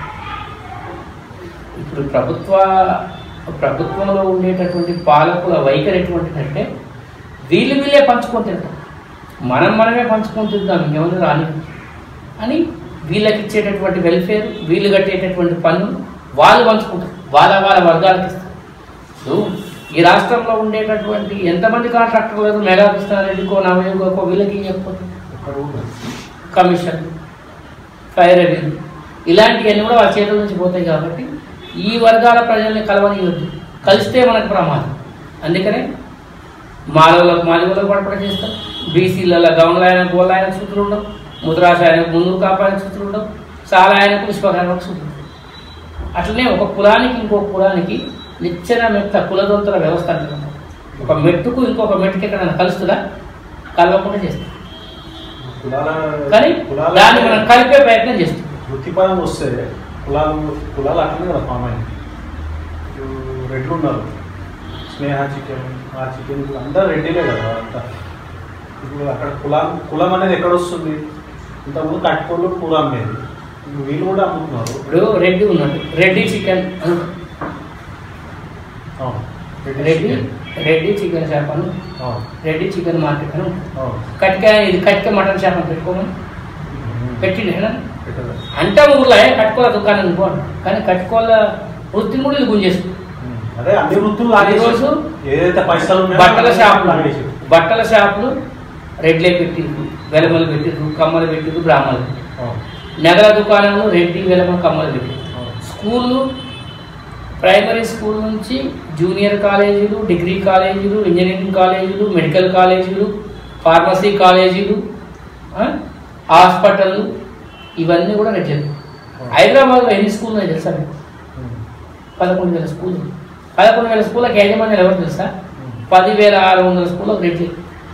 A: ఇప్పుడు ప్రభుత్వ ప్రభుత్వంలో ఉండేటటువంటి పాలకుల వైఖరి ఎటువంటిదంటే వీళ్ళు వీళ్ళే పంచుకొని తింటాం మనం మనమే పంచుకొని తిందాం ఇంకెవరు రాని అని వీళ్ళకి ఇచ్చేటటువంటి వెల్ఫేర్ వీళ్ళు కట్టేటటువంటి పన్నులు వాళ్ళు పంచుకుంటారు వాళ్ళ వాళ్ళ వర్గాలకు ఇస్తారు ఇప్పుడు ఈ రాష్ట్రంలో ఉండేటటువంటి ఎంతమంది కాంట్రాక్టర్లు మెగా కృష్ణారెడ్డికో నవయోగకో వీళ్ళకి చెప్పకపోతే
B: ఒక్కరు కూడా
A: కమిషన్ ఫైర్ రెవెన్యూ ఇలాంటివన్నీ కూడా వాళ్ళ చేతుల నుంచి పోతాయి కాబట్టి ఈ వర్గాల ప్రజల్ని కలవనియొద్దు కలిస్తే మనకు ప్రమాదం అందుకనే మాలవులకు మాలివులకు పడపడ చేస్తారు బీసీలలో గౌన్ల ఆయన గోళ్ళ ఆయనకు సూత్రులు ఉండవు ముద్రాశ ఆయనకు ముందు కాపాయనకు సూత్రులు ఉండవు చాలా ఆయనకు విశ్వకర్మకు సూత్రులు ఉండవు. అట్లనే ఒక కులానికి ఇంకో కులానికి నిచ్చెన మెట్ట కులదొంతల వ్యవస్థ అంటున్నాం ఒక మెట్టుకు ఇంకొక మెట్టుకి ఎక్కడైనా కలుస్తుందా కలవకుండా చేస్తాం
B: కులాల
A: కానీ
B: కులాల
A: దాన్ని మనం కలిపే ప్రయత్నం చేస్తాం
B: వృత్తిపరం వస్తే కులాలు కులాలు అట్లనే కదా ఫామ్ అయింది ఇప్పుడు రెడ్లు ఉన్నారు స్నేహ చికెన్ ఆ చికెన్ ఇప్పుడు అందరూ రెడ్డిలే కదా అంతా ఇప్పుడు అక్కడ కులం కులం అనేది ఎక్కడ వస్తుంది ఇంతకుముందు కట్టుకోళ్ళు కూర అమ్మేది ఇప్పుడు వీళ్ళు కూడా అమ్ముతున్నారు
A: ఇప్పుడు రెడ్డి ఉన్నాడు రెడ్డి చికెన్
B: అవును
A: Reddy
B: chicken.
A: Reddy chicken shop అని
B: అవును
A: రెడ్డి చికెన్ మార్కెట్ అని ఉంటుంది.
B: అవును
A: కటిక ఇది కటిక మటన్ షాప్ అని పెట్టుకోమని పెట్టిండేనా
B: పెట్టదు.
A: అంటే ఊళ్ళో కట్టుకోల దుకాణం అనుకో కానీ కట్టుకోల వృత్తిని కూడా ఇది గుంజేస్తుంది
B: ఉమ్. అదే అన్ని వృత్తులు
A: ఈ
B: లాగేసి
A: రోజు
B: ఏదైతే పైసలు ఉన్నాయో
A: బట్టల షాపులు
B: లాగేసి.
A: బట్టల షాపులు రెడ్లే పెట్టిండ్రు వెలమలు పెట్టిండ్రు కమ్మలు పెట్టిండ్రు బ్రాహ్మణులు పెట్టిండ్రు.
B: అవును
A: నగల దుకాణంలో రెడ్డి వెలమ కమ్మలు పెట్టిండ్రు
B: అవును
A: స్కూళ్ళు ప్రైమరీ స్కూల్ నుంచి జూనియర్ కాలేజీలు డిగ్రీ కాలేజీలు ఇంజనీరింగ్ కాలేజీలు మెడికల్ కాలేజీలు ఫార్మసీ కాలేజీలు ఆ, హాస్పిటళ్ళు ఇవన్నీ కూడా రెడ్డి హైదరాబాద్లో ఎన్ని స్కూల్ ఉన్నాయి తెలుసా మీకు
B: ఉమ్.
A: పదకొండు వేల స్కూల్ పదకొండు వేల స్కూళ్ళకి యాజమాన్యాలు ఎవరు తెలుసా
B: ఉమ్.
A: పదివేల ఆరు వందల స్కూళ్ళకి రెడ్డి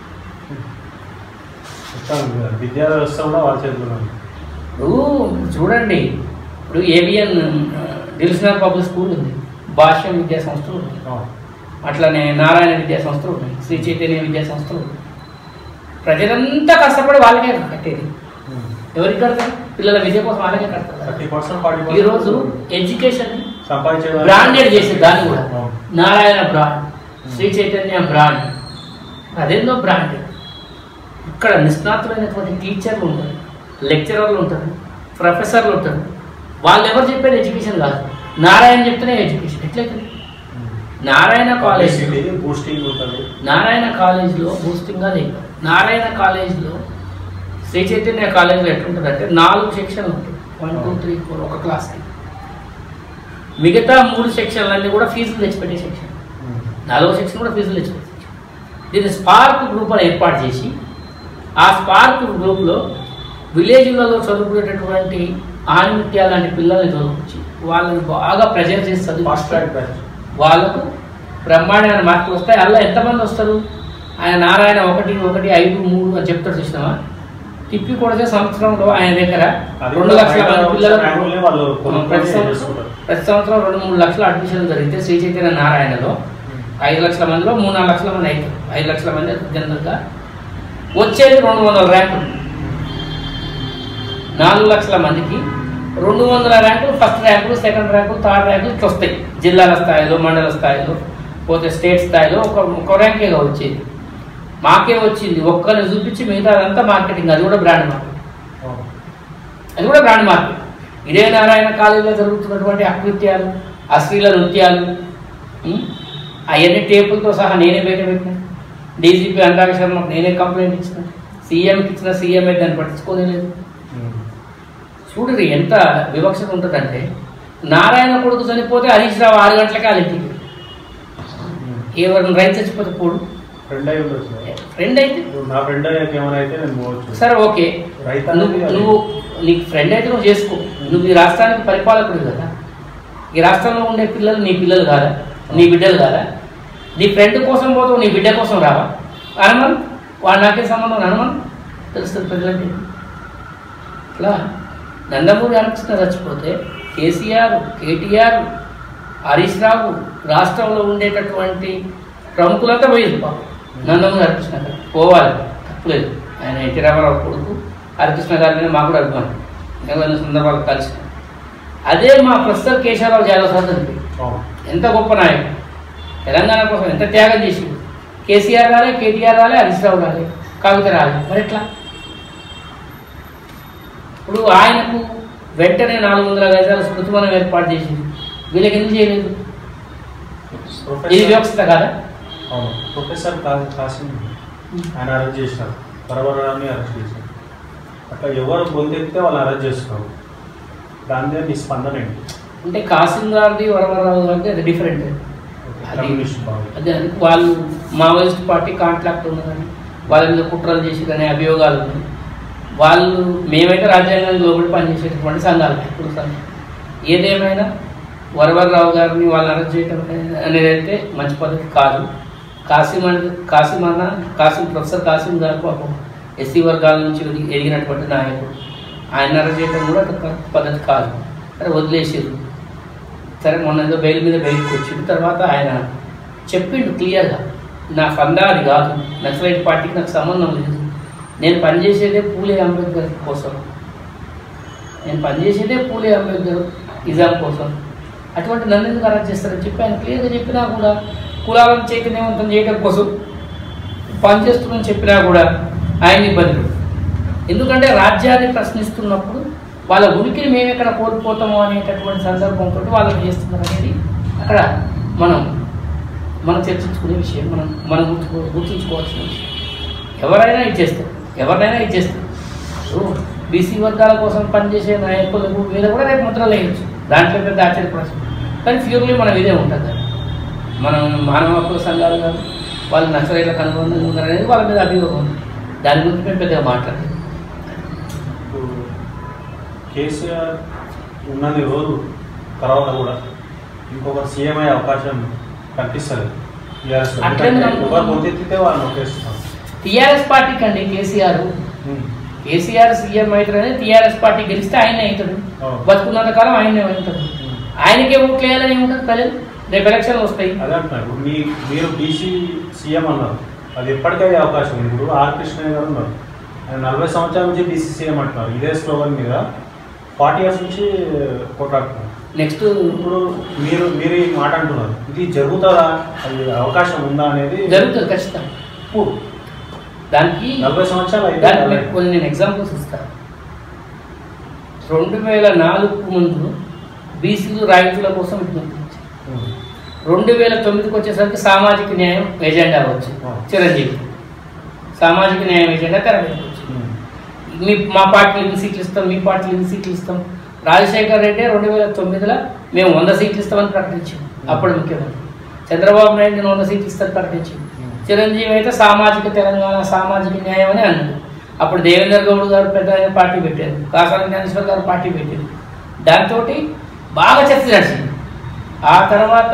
B: మొత్తం విద్యా వ్యవస్థ కూడా వాళ్ళ చేతిలో ఉంది
A: ఇప్పుడు చూడండి ఇప్పుడు ఏవిఎన్ డివిజనల్ పబ్లిక్ స్కూల్ ఉంది భాష్యం విద్యా సంస్థలు ఉన్నాయి
B: అవును.
A: అట్లనే నారాయణ విద్యా సంస్థలు ఉన్నాయి శ్రీ చైతన్య విద్యా సంస్థలు ఉన్నాయి ప్రజలంతా కష్టపడి వాళ్ళకే కట్టేది
B: ఉమ్.
A: ఎవరికి కడతారు పిల్లల విద్య కోసం వాళ్ళకే కడతారు
B: థర్టీ పర్సెంట్ ఫార్టీ
A: ఈ రోజు ఎడ్యుకేషన్
B: సంపాదించే
A: బ్రాండెడ్ చేసే దాన్ని కూడా
B: అవును.
A: నారాయణ బ్రాండ్ శ్రీ చైతన్య బ్రాండ్ అదేందో బ్రాండెడ్ ఇక్కడ నిష్ణాతులైనటువంటి టీచర్లు ఉంటారు లెక్చరర్లు ఉంటారు ప్రొఫెసర్లు ఉంటారు వాళ్ళు ఎవరు చెప్పేది ఎడ్యుకేషన్ కాదు నారాయణ చెప్తేనే ఎడ్యుకేషన్ ఎట్లయితే నారాయణ కాలేజ్
B: బూస్టింగ్ ఉంటుంది
A: నారాయణ కాలేజ్లో బూస్టింగ్గా లేదు నారాయణ కాలేజ్లో శ్రీ చైతన్య కాలేజ్లో ఎట్లుంటుందంటే నాలుగు సెక్షన్లు ఉంటాయి వన్ టూ త్రీ ఫోర్ ఒక క్లాస్కి మిగతా మూడు సెక్షన్లన్నీ కూడా ఫీజులు తెచ్చిపెట్టే సెక్షన్
B: ఉమ్.
A: నాలుగో సెక్షన్ కూడా ఫీజులు తెచ్చిపెట్టే సెక్షన్ దీన్ని స్పార్క్ గ్రూప్ అని ఏర్పాటు చేసి ఆ స్పార్క్ గ్రూప్లో విలేజ్లలో చదువుకునేటటువంటి ఆణిముత్యాల లాంటి పిల్లల్ని చదువుకొచ్చి వాళ్ళని బాగా ప్రెజర్ చేసి
B: ఫాస్ట్
A: చదివిస్తే
B: ట్రాక్ బ్యాచ్
A: వాళ్ళకు బ్రహ్మాండమైన మార్కులు వస్తాయి అలా ఎంతమంది వస్తారు ఆయన నారాయణ ఒకటి ఒకటి ఐదు మూడు అని చెప్తాడు చూసినావా తిప్పి కొడితే సంవత్సరంలో ఆయన దగ్గర
B: అది
A: రెండు
B: కూడా
A: లక్షల
B: బయట
A: మంది పిల్లలకు
B: ర్యాంకులే వాళ్ళు కొనుక్కొని
A: ప్రతి సంవత్సరం
B: చేసుకుంటారు.
A: ప్రతి సంవత్సరం రెండు మూడు లక్షల అడ్మిషన్ జరిగితే శ్రీ చైతన్య నారాయణలో ఐదు లక్షల మందిలో మూడు నాలుగు లక్షల మంది అవుతారు ఐదు లక్షల మంది జనరల్గా వచ్చేది రెండు వందల ర్యాంకులు నాలుగు లక్షల మందికి రెండు వందల ర్యాంకులు ఫస్ట్ ర్యాంకులు సెకండ్ ర్యాంకులు థర్డ్ ర్యాంకులు ఇట్లా వస్తాయి జిల్లాల స్థాయిలో మండల స్థాయిలో పోతే స్టేట్ స్థాయిలో ఒక ఒక ర్యాంకేగా వచ్చేది మాకే వచ్చింది ఒక్కరిని చూపించి మిగతా అదంతా మార్కెటింగ్ అది కూడా బ్రాండ్ మార్కెట్
B: అవును.
A: అది కూడా బ్రాండ్ మార్కెట్ ఇదే నారాయణ కాలేజీలో జరుగుతున్నటువంటి అకృత్యాలు అశ్లీల నృత్యాలు ఉం? అవన్నీ టేపులతో సహా నేనే బయట పెట్టిన డీజీపీ అనురాగ్ శర్మకు నేనే కంప్లైంట్ ఇచ్చిన సీఎంకి ఇచ్చిన సీఎంఏ దాన్ని పట్టించుకోలేదు
B: ఉమ్.
A: చూడరు ఎంత వివక్షత ఉంటుందంటే నారాయణ కొడుకు చనిపోతే హరీష్ రావు ఆరు గంటలకే వాళ్ళ ఇంటికి
B: ఉమ్.
A: ఎవరిని రైతు చచ్చిపోతే పోడు
B: ఫ్రెండ్ అయి ఉండొచ్చు
A: ఫ్రెండ్ అయితే
B: ఇప్పుడు నా ఫ్రెండ్ అయ్యాక ఏమైనా అయితే నేను పోవచ్చు
A: సరే ఓకే
B: రైతు
A: నువ్వు
B: అనేది అది.
A: నువ్వు నీకు ఫ్రెండ్ అయితే నువ్వు చేసుకో నువ్వు ఈ రాష్ట్రానికి పరిపాలకుడు కదా ఈ రాష్ట్రంలో ఉండే పిల్లలు నీ పిల్లలు కాదా నీ బిడ్డలు కాదా నీ ఫ్రెండ్ కోసం పోతావు నీ బిడ్డ కోసం రావా అనమన్ వాడు నాకే సంబంధం అనమన్ తెలుస్తుంది ప్రజలకి ఇట్లా నందమూరి హరికృష్ణ చచ్చిపోతే కేసీఆర్ కేటీఆర్ హరీష్ రావు రాష్ట్రంలో ఉండేటటువంటి ప్రముఖులంతా పోయింది పాపం నందమూరి హరికృష్ణ గారు పోవాలి తప్పులేదు ఆయన ఎన్టీ రామారావు కొడుకు హరికృష్ణ గారి మీద మాకు కూడా అభిమానం ఏమైనా సందర్భాలు కలిసి అదే మా ప్రొఫెసర్ కేశవరావు జాదవ్ సార్ చనిపోయింది.
B: అవును.
A: ఎంత గొప్ప నాయకుడు తెలంగాణ కోసం ఎంత త్యాగం చేసిండు కేసీఆర్ రాలే కేటీఆర్ రాలే హరీష్ రావు రాలే కవిత రాలే మరి ఎట్లా ఇప్పుడు ఆయనకు వెంటనే నాలుగు వందల గజాల స్మృతివనం ఏర్పాటు చేసింది వీళ్ళకి ఎందుకు చేయలేదు ఇది
B: ప్రొఫెసర్
A: వివక్షత కాదా
B: అవును ప్రొఫెసర్ కా- కాసిం ఆయన అరెస్ట్ చేసినారు బరబరాన్ని అరెస్ట్ చేశారు అట్లా ఎవరు గొంతెత్తితే వాళ్ళు అరెస్ట్ చేస్తున్నారు దాని మీద నీ స్పందన ఏంటి
A: అంటే కాసిం గారిది వరవరరావు గారిది అది డిఫరెంట్ అది
B: కమ్యూనిస్ట్ పార్టీ
A: అదే అది వాళ్ళు మావోయిస్ట్ పార్టీ కాంట్రాక్ట్ ఉన్నదని వాళ్ళ మీద కుట్రలు చేసి కానీ అభియోగాలు ఉన్నాయి వాళ్ళు మేమైతే రాజ్యాంగానికి లోబడి పనిచేసేటటువంటి సంఘాలు ఇప్పుడు సంఘం ఏదేమైనా వరవరరావు గారిని వాళ్ళు అరెస్ట్ చేయడం అనేది అయితే మంచి పద్ధతి కాదు కాసిం అంటే కాసిం అన్న కాసిం ప్రొఫెసర్ కాసిం గారు పాపం ఎస్సీ వర్గాల నుంచి ఎదిగి- ఎదిగినటువంటి నాయకుడు ఆయన అరెస్ట్ చేయడం కూడా ఒక కరెక్ట్ పద్ధతి కాదు సరే వదిలేసారు సరే మొన్న ఏదో బెయిల్ మీద బయటకు వచ్చిండు తర్వాత ఆయన చెప్పిండు క్లియర్గా నా ఫందా అది కాదు నక్సలైట్ పార్టీకి నాకు సంబంధం లేదు నేను పనిచేసేదే పూలే అంబేద్కర్ కోసం నేను పనిచేసేదే పూలే అంబేద్కర్ నిజాం కోసం అటువంటి నన్ను ఎందుకు అరెస్ట్ చేస్తారని చెప్పి ఆయన క్లియర్గా చెప్పినా కూడా కులాలను చైతన్యవంతం చేయడం కోసం పనిచేస్తున్నామని చెప్పినా కూడా ఆయన ఇబ్బంది పెడతారు. ఎందుకంటే రాజ్యాన్ని ప్రశ్నిస్తున్నప్పుడు వాళ్ళ ఉనికిని మేము ఎక్కడ కోల్పోతామో అనేటటువంటి సందర్భంతో వాళ్ళకి చేస్తున్నారు అనేది అక్కడ మనం మనం చర్చించుకునే విషయం మనం మనం గుర్తుకో గుర్తుంచుకోవాల్సిన విషయం ఎవరైనా ఇచ్చేస్తారు ఎవరినైనా ఇచ్చేస్తారు బీసీ వర్గాల కోసం పనిచేసే నాయకులకు మీద కూడా రేపు ముద్రలు వేయచ్చు దాంట్లో పెద్ద ఆశ్చర్యపరచు కానీ ప్యూర్లీ మనం ఇదే ఉంటుంది అది. మనం మానవ హక్కుల సంఘాలు కాదు వాళ్ళు నక్సలైట్లకు అనుబంధంగా ఉన్నారు అనేది వాళ్ళ మీద అభియోగం ఉంది దాని గురించి మేము పెద్దగా మాట్లాడలేదు
B: ఇప్పుడు కేసీఆర్ ఉన్నది రోజు తర్వాత కూడా ఇంకొక సీఎం అయ్యే అవకాశం కనిపిస్తుంది టీఆర్ఎస్ లో.
A: అట్లే
B: ఎందుకంటే
A: మనం-
B: ఎవరు ముందెత్తితే వాళ్ళు నొక్కేస్తాం
A: టీఆర్ఎస్ పార్టీకి అండి కేసీఆర్ కేసీఆర్ సీఎం అవుతారని టీఆర్ఎస్ పార్టీ గెలిస్తే ఆయనే అవుతాడు
B: అవును.
A: బతుకున్నంత కాలం ఆయనే అవుతాడు ఆయనకే ఓట్లు వేయాలని ఏముంటుంది ప్రజలు రేపు ఎలక్షన్లు వస్తాయి
B: అదే అంటున్నారు ఇప్పుడు మీ మీరు బీసీ సీఎం అన్నారు అది ఎప్పటికయ్యే అవకాశం ఉంది ఇప్పుడు ఆర్ కృష్ణయ్య గారు ఉన్నారు ఆయన నలభై సంవత్సరాల నుంచి బీసీ సీఎం అంటున్నారు ఇదే స్లోగన్ మీద ఫార్టీ ఇయర్స్ నుంచి కొట్లాడుతున్నారు
A: నెక్స్ట్
B: ఇప్పుడు మీరు మీరు ఈ మాట అంటున్నారు ఇది జరుగుతుందా అది అవకాశం ఉందా అనేది
A: జరుగుతుంది ఖచ్చితంగా
B: ఇప్పుడు
A: దానికి
B: నలభై సంవత్సరాలు అయితే
A: దానికి మీకు కొన్ని నేను ఎగ్జాంపుల్స్ ఇస్తాను రెండు వేల నాలుగు ముందు బీసీలు రాయితీల కోసం విజ్ఞప్తి ఇచ్చారు. రెండు వేల తొమ్మిదికి వచ్చేసరికి సామాజిక న్యాయం ఎజెండా వచ్చింది చిరంజీవి సామాజిక న్యాయం ఎజెండా తెర మీదకి వచ్చింది మీ మా పార్టీలు ఎన్ని సీట్లు ఇస్తాం మీ పార్టీలు ఎన్ని సీట్లు ఇస్తాం రాజశేఖర్ రెడ్డి రెండు వేల తొమ్మిదిలో మేము వంద సీట్లు ఇస్తామని ప్రకటించాం అప్పుడు ముఖ్యమంత్రి చంద్రబాబు నాయుడు నేను వంద సీట్లు ఇస్తాను ప్రకటించింది చిరంజీవి అయితే సామాజిక తెలంగాణ సామాజిక న్యాయం అని అన్నాడు అప్పుడు దేవేంద్ర గౌడ్ గారు పెద్ద ఆయన పార్టీ పెట్టారు కాసాని జ్ఞానేశ్వర్ గారు పార్టీ పెట్టారు దాంతో బాగా చర్చ నడిచింది ఆ తర్వాత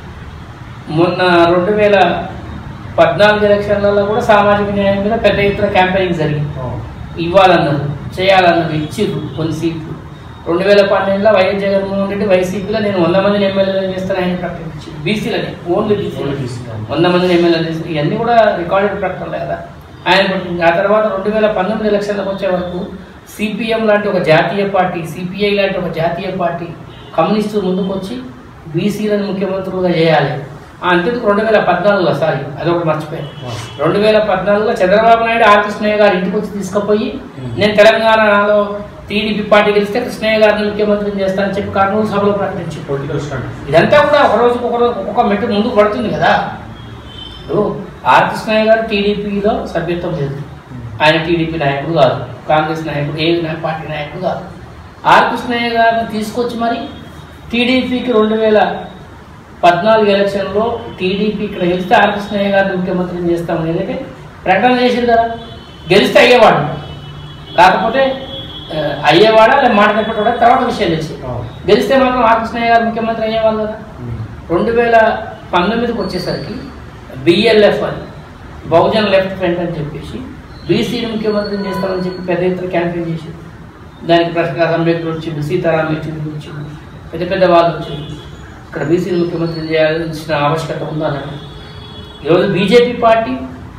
A: మొన్న రెండు వేల పద్నాలుగు ఎలక్షన్లలో కూడా సామాజిక న్యాయం మీద పెద్ద ఎత్తున క్యాంపెయినింగ్ జరిగింది ఇవ్వాలన్నారు చేయాలన్నారు ఇచ్చిర్రు కొన్ని సీట్లు రెండు వేల పన్నెండులో వైఎస్ జగన్మోహన్ రెడ్డి వైసీపీలో నేను వంద మందిని ఎమ్మెల్యేలు చేస్తాను ఆయన ప్రకటించి బీసీలని ఓన్లీ బీసీ వంద మందిని ఎమ్మెల్యేలు చేసి ఇవన్నీ కూడా రికార్డెడ్ ప్రకటనలే కదా ఆయన పెట్టింది ఆ తర్వాత రెండు వేల పంతొమ్మిది ఎలక్షన్లకు వచ్చే వరకు సిపిఎం లాంటి ఒక జాతీయ పార్టీ సిపిఐ లాంటి ఒక జాతీయ పార్టీ కమ్యూనిస్టు ముందుకు వచ్చి బీసీలను ముఖ్యమంత్రులుగా చేయాలి ఆ అంతేందుకు రెండు వేల పద్నాలుగులో సారీ అదొకటి మర్చిపోయాను రెండు వేల పద్నాలుగులో చంద్రబాబు నాయుడు ఆర్ కృష్ణయ్య గారు ఇంటికి వచ్చి తీసుకుపోయి నేను తెలంగాణలో టీడీపీ పార్టీ గెలిస్తే కృష్ణయ్య గారిని ముఖ్యమంత్రిని చేస్తానని చెప్పి కర్నూలు సభలో ప్రకటించారు
B: పొలిటికల్ స్టంట్
A: ఇదంతా కూడా ఒక రోజుకు ఒక రోజు ఒక్కొక్క మెట్టు ముందుకు పడుతుంది కదా ఇప్పుడు ఆర్ కృష్ణయ్య గారు టీడీపీలో సభ్యత్వం లేదు ఆయన టీడీపీ నాయకుడు కాదు కాంగ్రెస్ నాయకుడు ఏ నా- పార్టీ నాయకుడు కాదు ఆర్ కృష్ణయ్య గారిని తీసుకొచ్చి మరి టీడీపీకి రెండు వేల పద్నాలుగు ఎలక్షన్లో టీడీపీ ఇక్కడ గెలిస్తే ఆర్ కృష్ణయ్య గారిని ముఖ్యమంత్రిని చేస్తామని ఏదైతే ప్రకటన చేసింది కదా గెలిస్తే అయ్యేవాడు కాకపోతే ఆ, అయ్యేవాడా లేదా మాట తప్పేవాడా తర్వాత విషయం తెలిసి గెలిస్తే మాత్రం ఆర్ కృష్ణయ్య గారు ముఖ్యమంత్రి అయ్యేవాళ్ళు కదా రెండు వేల పంతొమ్మిదికి వచ్చేసరికి బిఎల్ఎఫ్ అని బహుజన్ లెఫ్ట్ ఫ్రంట్ అని చెప్పేసి బీసీని ముఖ్యమంత్రిని చేస్తామని చెప్పి పెద్ద ఎత్తున క్యాంపెయిన్ చేసి దానికి ప్రకాశ్ అంబేద్కర్ వచ్చిండు సీతారాం యెచూరి వచ్చిండు పెద్ద పెద్ద వాళ్ళు వచ్చిండు ఇక్కడ బీసీని ముఖ్యమంత్రి చేయాల్సిన ఆవశ్యకత ఉందని ఈరోజు బీజేపీ పార్టీ